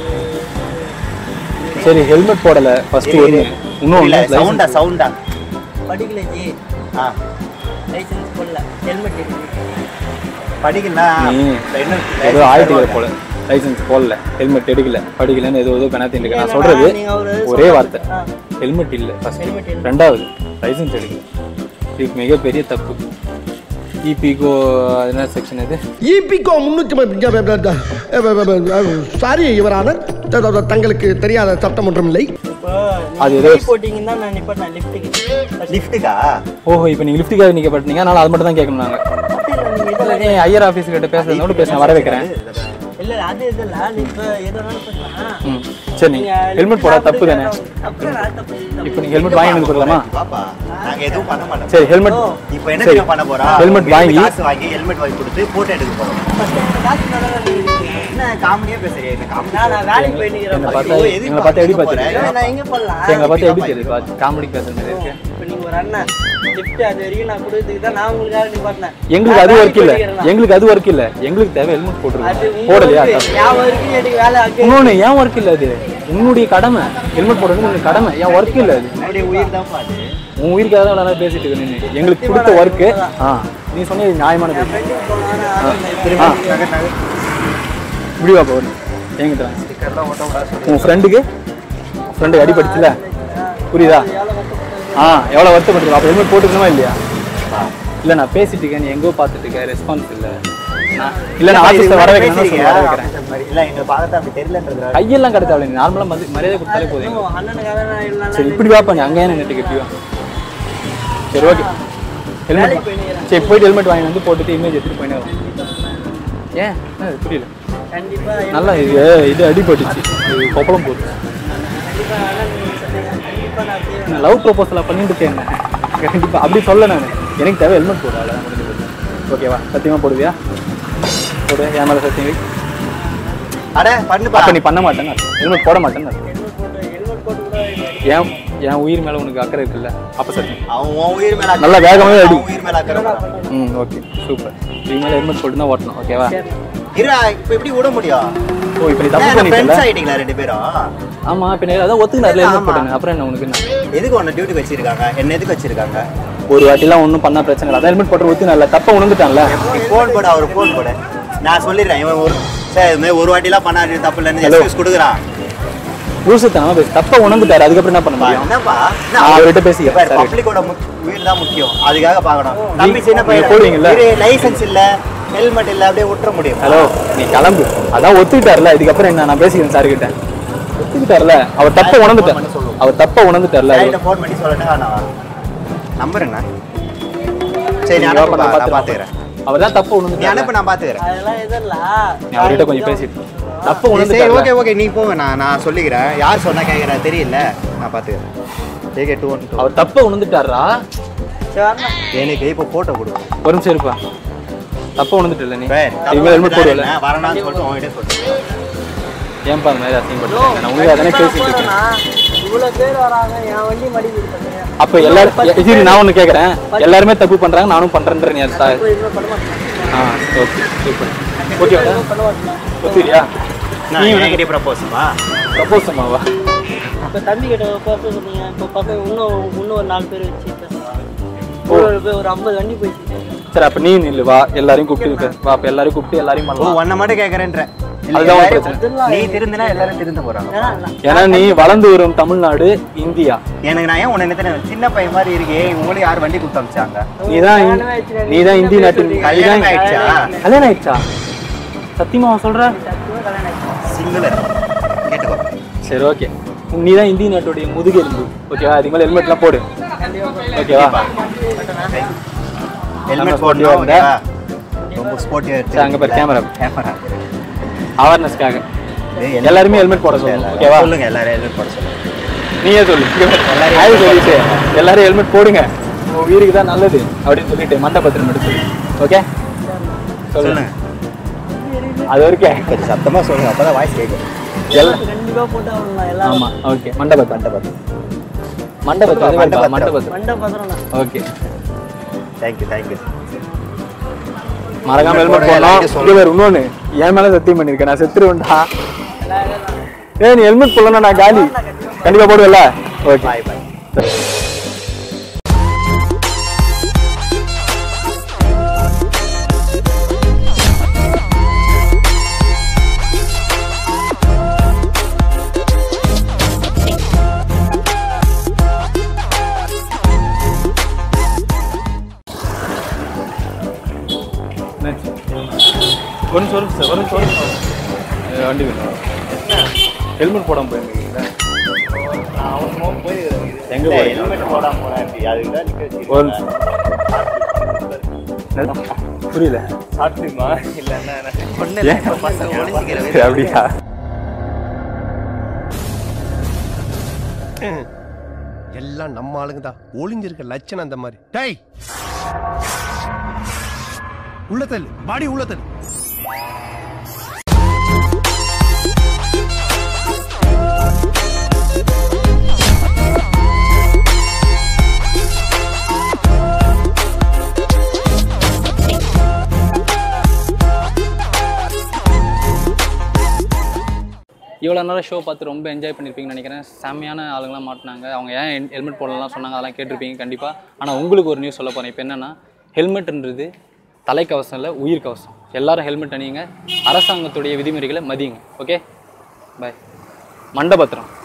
A: சரி ஹெல்மெட் போடல ஃபர்ஸ்ட்
B: இரு,
A: ஒன்று
B: இரு.
A: இன்னும்
B: இல்ல, சவுண்டா சவுண்டா
C: படிக்கல ஜி
B: ஆ
C: லைசன்ஸ் போடல ஹெல்மெட் இருக்கு
B: படிக்கல
A: நீ
B: இன்னும்
A: ஏதோ
B: license
A: ஆயிட்டு
B: தருவாங்க.
A: போல லைசன்ஸ் போடல ஹெல்மெட் எடுக்கல படிக்கலன்னு ஏதோ ஏதோ பெனாத்தி இருக்கு நான்
C: இல்ல,
A: சொல்றது
C: நீங்க ஒரு
A: ஒரே
C: சொல்றது-
A: வார்த்தை
C: ஆ.
A: ஹெல்மெட் இல்லை ஃபர்ஸ்ட்
C: Helmet இல்ல.
A: ரெண்டாவது லைசன்ஸ் எடுக்கல இது மிகப்பெரிய தப்பு இபிகோ என்ன செக்ஷன் இது
H: இபிகோ முன்னூற்றி சாரி இவரான தங்களுக்கு தெரியாத சட்டம் ஒன்றும் இல்லை
C: இப்போ
A: அது
C: நீங்க
A: ஏதோ-
C: கை போட்டீங்கன்னா நான் நிப்பட்டேன் லிஃப்ட்டுக்கு
B: லிஃப்ட்டுக்கா
A: ஓஹோ இப்போ நீங்கள் லிஃப்ட்டுக்காக நீங்கள் பட்டீங்க அதனால அது மட்டும் தான் கேட்கணும் நாங்கள் ஏன் ஐயர் ஆஃபீஸ் கிட்ட பேசுறத கூட பேச வர வைக்கிறேன்
C: இல்ல அது இது இல்ல நீ இப்ப எது வேணாலும் பேசலாம்
A: ம் சரி
C: நீங்க
A: ஹெல்மெட் போட தப்பு தானே
C: தப்பு நான் தப்பு
A: இப்போ நீங்கள் ஹெல்மெட் வாங்கி வந்து கொடுக்கலாமா
B: பாப்பா நாங்க எதுவும் பண்ண மாட்டோம்
A: சரி ஹெல்மெட்
B: இப்போ என்ன
A: சரி
B: தெரியுமா பண்ண போறோம்
A: ஹெல்மெட் வாங்கி
B: காசு வாங்கி ஹெல்மெட் வாங்கி கொடுத்து போட்டோ எடுக்க போறோம் என்ன காமெடியா பேசுறீங்க என்ன காமெடி
C: நான் நான் வேலைக்கு போயிட்டு
A: என்னை
C: இருக்கிறேன்
A: பார்த்தா எங்களை பார்த்தா எப்படி பார்த்துருக்கீங்க
C: நான் எங்க போடலாம்
A: சரி எங்களை பார்த்தா எப்படி தெரியுது பார்த்து காமெடி பேசுற மாதிரி இருக்கு
C: இப்ப நீங்க ஒரு அண்ணன் லிஃப்ட் அது வரைக்கும் நான் கொடுத்ததுக்கு தான் நான் உங்களுக்காக நிப்பாட்டினேன்
A: எங்களுக்கு அது
C: நான்
A: ஒர்க் இல்ல
C: வேலைக்கு போயிட்டு
A: எங்களுக்கு அது ஒர்க் இல்ல எங்களுக்கு தேவை ஹெல்மெட்
C: அது
A: போட்டுருக்கோம்
C: உங்க
A: போடலையா
C: work. என் work எனக்கு வேலை அங்கே
A: இன்னொன்னு ஏன் ஒர்க் இல்ல அது உன்னுடைய கடமை ஹெல்மெட் போடுறது உன்னுடைய கடமை ஏன் ஒர்க் இல்ல அது
B: என்னுடைய உயிர் தான் பாது
A: உன் உயிருக்காக தான் நல்லா பேசிட்டு இருக்க நீ எங்களுக்கு கொடுத்த ஒர்க்கு ஆ நீ சொன்னது நியாயமான பேச்சு ஆ இப்படி வா பவன் என்கிட்ட வா. உன் ஃப்ரெண்டுக்கு ஃப்ரெண்டுக்கு அடிபட்டுச்சுல புரியுதா ஆ எவ்வளோ வருத்தப்பட்டு அப்போ ஹெல்மெட் போட்டுக்கணுமா இல்லையா இல்லை நான் பேசிட்டு இருக்கேன் நீ எங்கோ பார்த்துட்டு இருக்க ரெஸ்பான்ஸ் இல்லை நான் இல்லை நான் ஆஃபீஸில் வர வைக்கிறேன் சொல்லி வர வைக்கிறேன்
B: இல்ல எங்க பார்த்தா அப்படி தெரியலன்றதுனால
A: கையெல்லாம் கடத்த அவளை நார்மலாக வந்து மரியாதை கொடுத்தாலே போதும் எங்களுக்கு.
C: அண்ணனுக்காக நான் இல்லைன்னா
A: சரி இப்படி வாப்பா நீ அங்கே நின்றுட்டு இப்படி வா சரி ஓகே ஹெல்மெட் சரி போயிட்டு ஹெல்மெட் வாங்கி வந்து போட்டுட்டு இமேஜ் எடுத்துட்டு போயினே வா. ஏன் என்ன இது புரியல
C: கண்டிப்பா
A: நல்லா இது இது அடிபட்டுச்சு இது கொப்பளம் போச்சு
C: கண்டிப்பா அண்ணன் நீங்க சொன்னீங்க. கண்டிப்பா நான் செய்வேன்.
A: நான் லவ் ப்ரொபோசலாக பண்ணிட்டு இருக்கேன் கண்டிப்பா அப்படி சொல்ல நான் எனக்கு தேவை ஹெல்மெட் போடு அவ்வளோ ஓகேவா சத்தியமா போடுவியா போடு என் மேலே சத்தியம் வை.
B: அட பண்ணுப்பா
A: அப்ப நீ பண்ண மாட்டேன்னு ஹெல்மெட் போட மாட்டேன்னு
C: ஹெல்மெட் போட்டு ஹெல்மெட் போட்டு கூட
A: ஏன் என் உயிர் மேல உனக்கு அக்கறை இருக்குல்ல அப்ப சத்தியம்
B: அவன் உன் உயிர் மேல அக்கறை
A: நல்லா வேகமாவே அடி
B: அவன் உயிர் மேல அக்கறை படுறான்.
A: ம் ஓகே சூப்பர் இது மேல ஹெல்மெட் போட்டு தான் ஓட்டணும் ஓகேவா
B: இருடா இப்ப எப்படி விட முடியும்
A: ஓ இப்போ நீ தப்பு
B: ஃப்ரெண்ட்ஸ்
A: பண்ணிட்டல
B: ஆயிட்டீங்களா ரெண்டு பேரும்
A: ஆமா பின்ன அதான் ஒத்துக்கினார்ல ஹெல்மெட்
B: ஆமா.
A: போட்டுங்க அப்புறம் என்ன உனக்கு என்ன
B: எதுக்கு உன்னை டியூட்டி வச்சிருக்காங்க என்ன எதுக்கு வச்சிருக்காங்க
A: ஒரு வாட்டிலாம் ஒன்றும் பண்ணா பிரச்சனை இல்லை அதான் ஹெல்மெட் போட்டு ஒத்துனால தப்ப உணர்ந்துட்டான்ல
B: நீ ஃபோன் போட அவர் ஃபோன் போட நான் சொல்லிடுறேன் இவன் ஒரு சார் இது மாதிரி ஒரு வாட்டிலாம் பண்ணாரு தப்பு இல்லைன்னு
A: Hello.
B: எக்ஸ்கியூஸ் கொடுக்குறான்
A: லூசுத்தனமா பேசு தப்ப உணர்ந்துட்டாரு அதுக்கப்புறம் என்ன பண்ண முடியும்
B: என்னப்பா
A: நான் அவர்கிட்ட பேசிக்கிறேன் சரி.
B: பப்ளிக்கோட உயிர் தான் முக்கியம் அதுக்காக பார்க்கணும் தம்பி
A: நீ-
B: சின்ன
A: நீங்க
B: பையன்
A: போடுவீங்கல்ல?
B: லைசன்ஸ் இல்ல ஹெல்மெட் இல்ல அப்படியே விட்டுற முடியும்
A: ஹலோ நீ கிளம்பு அதான் ஒத்துக்கிட்டார்ல இதுக்கப்புறம் என்ன நான் பேசிக்கிறேன் சார் கிட்ட ஒத்துக்கிட்டார்ல அவர் தப்ப உணர்ந்துட்டார் அவர் தப்ப உணர்ந்துட்டார்ல
B: கையில ஃபோன் பண்ணி சொல்லட்டா நான் நம்பர் என்ன சரி நீ
A: நீ
B: அனுப்பு
A: வாப்பா, நான்
B: நான்
A: பாத்துக்கிறேன்.
B: பாத்துக்கிறேன்
A: அவர் தான் தப்ப
B: நீ
A: உணர்ந்துட்டார்
B: அனுப்பு நான் பாத்துக்கிறேன்
C: அதெல்லாம் எதுவும் இல்ல
A: நீ அவர்கிட்ட கொஞ்சம் பேசிட்டு தப்ப
B: சரி
A: உணர்ந்துட்டார்ல
B: ஓகே ஓகே நீ போங்க நான் நான் சொல்லிக்கிறேன் யார் சொன்னா கேட்குறா தெரியல நான் பாத்துக்கிறேன் ஏகே டூ ஒன்
A: அவர் தப்ப உணர்ந்துட்டாரா
C: சரி வரணும்.
B: எனக்கு இப்போ போட்டோ கொடுக்கும்
A: ஒரு நிமிஷம் இருப்பா தப்ப உணர்ந்துட்டல நீ
B: வேற
A: இனிமேல் ஹெல்மெட் போடுவல
B: வரணும்னு சொல்லிட்டு உங்ககிட்ட சொல்லிட்டு
A: ஏன்பா அந்த மாதிரி அசிங்கப்படுத்துறாங்க நான் உங்களுக்காக தானே பேசிட்டு இருக்கேன்
C: இவ்வளவு பேர் வராங்க என் வண்டி மடிக்கிட்டு பண்ணுங்க
A: அப்ப எல்லாரும் சரி நான் ஒண்ணு கேக்குறேன் எல்லாருமே தப்பு பண்றாங்க நானும் பண்றேன்ற நீ சார்
C: எதுவுமே பண்ண மாட்டேன்
A: ஆ ஓகே சூப்பர் ஓகேவா
C: பண்ண மாட்டேன்
A: ஒத்துக்கிறியா
B: நான் என்கிட்ட ப்ரப்போஸுமா
A: ப்ரப்போஸ் அம்மாவா
C: இப்போ தம்பி கிட்ட பேச சொன்னீங்க இப்போ பக்கம் இன்னும் இன்னும் ஒரு நாலு பேர் வச்சு பேசுறாங்க ஒரு ஒரு பேர் ஒரு ஐம்பது வண்டி போயிடுச்சு
A: சரி அப்ப நீ நில்லு வா எல்லாரையும் கூப்பிட்டு வா அப்ப எல்லாரையும் கூப்பிட்டு எல்லாரையும்
B: ஓ
A: பண்ணலாம்
B: ஒன்ன மட்டும் கேட்கறேன்ற இல்ல,
A: அதுதான் உன்
B: எல்லாரும்
A: பிரச்சனை.
B: நீ திருந்தினா எல்லாரும் திருந்த போறாங்க
A: ஏன்னா நீ வளர்ந்து வரும் தமிழ்நாடு இந்தியா
B: எனக்கு நான் ஏன் உன்னை நினைத்தேன் சின்ன பையன் மாதிரி இருக்கே உங்களுக்கு யார் வண்டி கொடுத்து அமிச்சாங்க
A: நீதான் நீதான் இந்திய நாட்டின்
B: கல்யாணம் ஆயிடுச்சா?
A: கல்யாணம் ஆயிடுச்சா சத்தியமா அவன் சொல்ற
B: சிங்குலர் கேட்டுக்கோ
A: சரி ஓகே நீ தான் இந்திய நாட்டுடைய முதுகெலும்பு ஓகேவா அதுக்கு மேலே ஹெல்மெட்லாம் போடு ஓகேவா
B: ஹெல்மெட்
A: நம்ம
B: போடணும்
A: sporty-ஆ இருந்தா-
B: ஓகேவா? ரொம்ப ஸ்போர்ட்டிவா
A: சரி, அங்க பாரு கேமரா
B: கேமரா
A: அவேர்னஸ்க்காக
B: ஏய்,
A: எல்லாருமே ஹெல்மெட் போட சொல்லுங்க ஓகேவா
B: சொல்லுங்க எல்லாரும் ஹெல்மெட் போட சொல்லுங்க
A: நீயே சொல்லு
B: எல்லாரும்
A: அது சொல்லிட்டு எல்லாரும் ஹெல்மெட் போடுங்க உங்க உயிருக்கு தான் நல்லது அப்படின்னு சொல்லிட்டு மண்டபத்திரம் மட்டும் சொல்லு ஓகே
B: சொல்லுங்க
A: அது வரைக்கும்
B: கொஞ்சம் சத்தமா சொல்லுங்க அப்பதான் வாய்ஸ் கேட்கும்
A: எல்லாம்
C: கண்டிப்பா போட்டு ஆகணும் எல்லாரும்
A: ஆமா ஓகே மண்டபம் மண்டபம் மண்டபத்தில் அதே மாதிரி பா, மண்டபத்தில்
C: மண்டை பத்திரம்
A: ஓகே
B: தேங்க்யூ தேங்க்யூ
A: மறக்காம
B: Helmet
A: ஹெல்மெட்
B: போடுங்க,
A: போடலாம்
B: எல்லார்கிட்டயும்
A: இங்க வேற இன்னொன்னு என் மேல சத்தியம் பண்ணிருக்கேன் நான் செத்துருவேன்டா ஏய் நீ ஹெல்மெட் போடலன்னா நான் காலி கண்டிப்பா போடுவல ஓகே
B: பாய் பாய்
A: ஒரு நிமிஷம் ஒரு நிமிஷம் ஒரு நிமிஷம் ஒரு நிமிஷம் ஏய், வண்டி வேணும் ஹெல்மெட் போடாம போயிருந்தீங்க எங்க போறீங்க
B: ஹெல்மெட் போடாம போனா எப்படி அதுக்கு தான் நிக்க
A: ஒரு
B: வச்சிருக்கீங்க.
A: நிமிஷம் புரியல
O: சாப்பிட்டுமா இல்லைன்னா
A: ஏன்? அப்படியா
H: எல்லாம் நம்ம ஆளுங்க தான் ஒளிஞ்சிருக்க லட்சணம் அந்த மாதிரி டேய் உள்ள தள்ளு பாடி உள்ள தள்ளு
A: இவ்வளோ நேரம் ஷோ பார்த்து ரொம்ப என்ஜாய் பண்ணியிருப்பீங்கன்னு நினைக்கிறேன் செம்மையான ஆளுங்களாம் மாட்டினாங்க அவங்க ஏன் ஹெல்மெட் போடலாம் சொன்னாங்க அதெல்லாம் கேட்டிருப்பீங்க கண்டிப்பாக ஆனால் உங்களுக்கு ஒரு நியூஸ் சொல்ல போகிறேன் இப்போ என்னென்னா ஹெல்மெட்ன்றது தலைக்கவசம் இல்லை உயிர் கவசம் எல்லாரும் ஹெல்மெட் அணியுங்க அரசாங்கத்துடைய விதிமுறைகளை மதியுங்க ஓகே பாய் மண்டபத்திரம்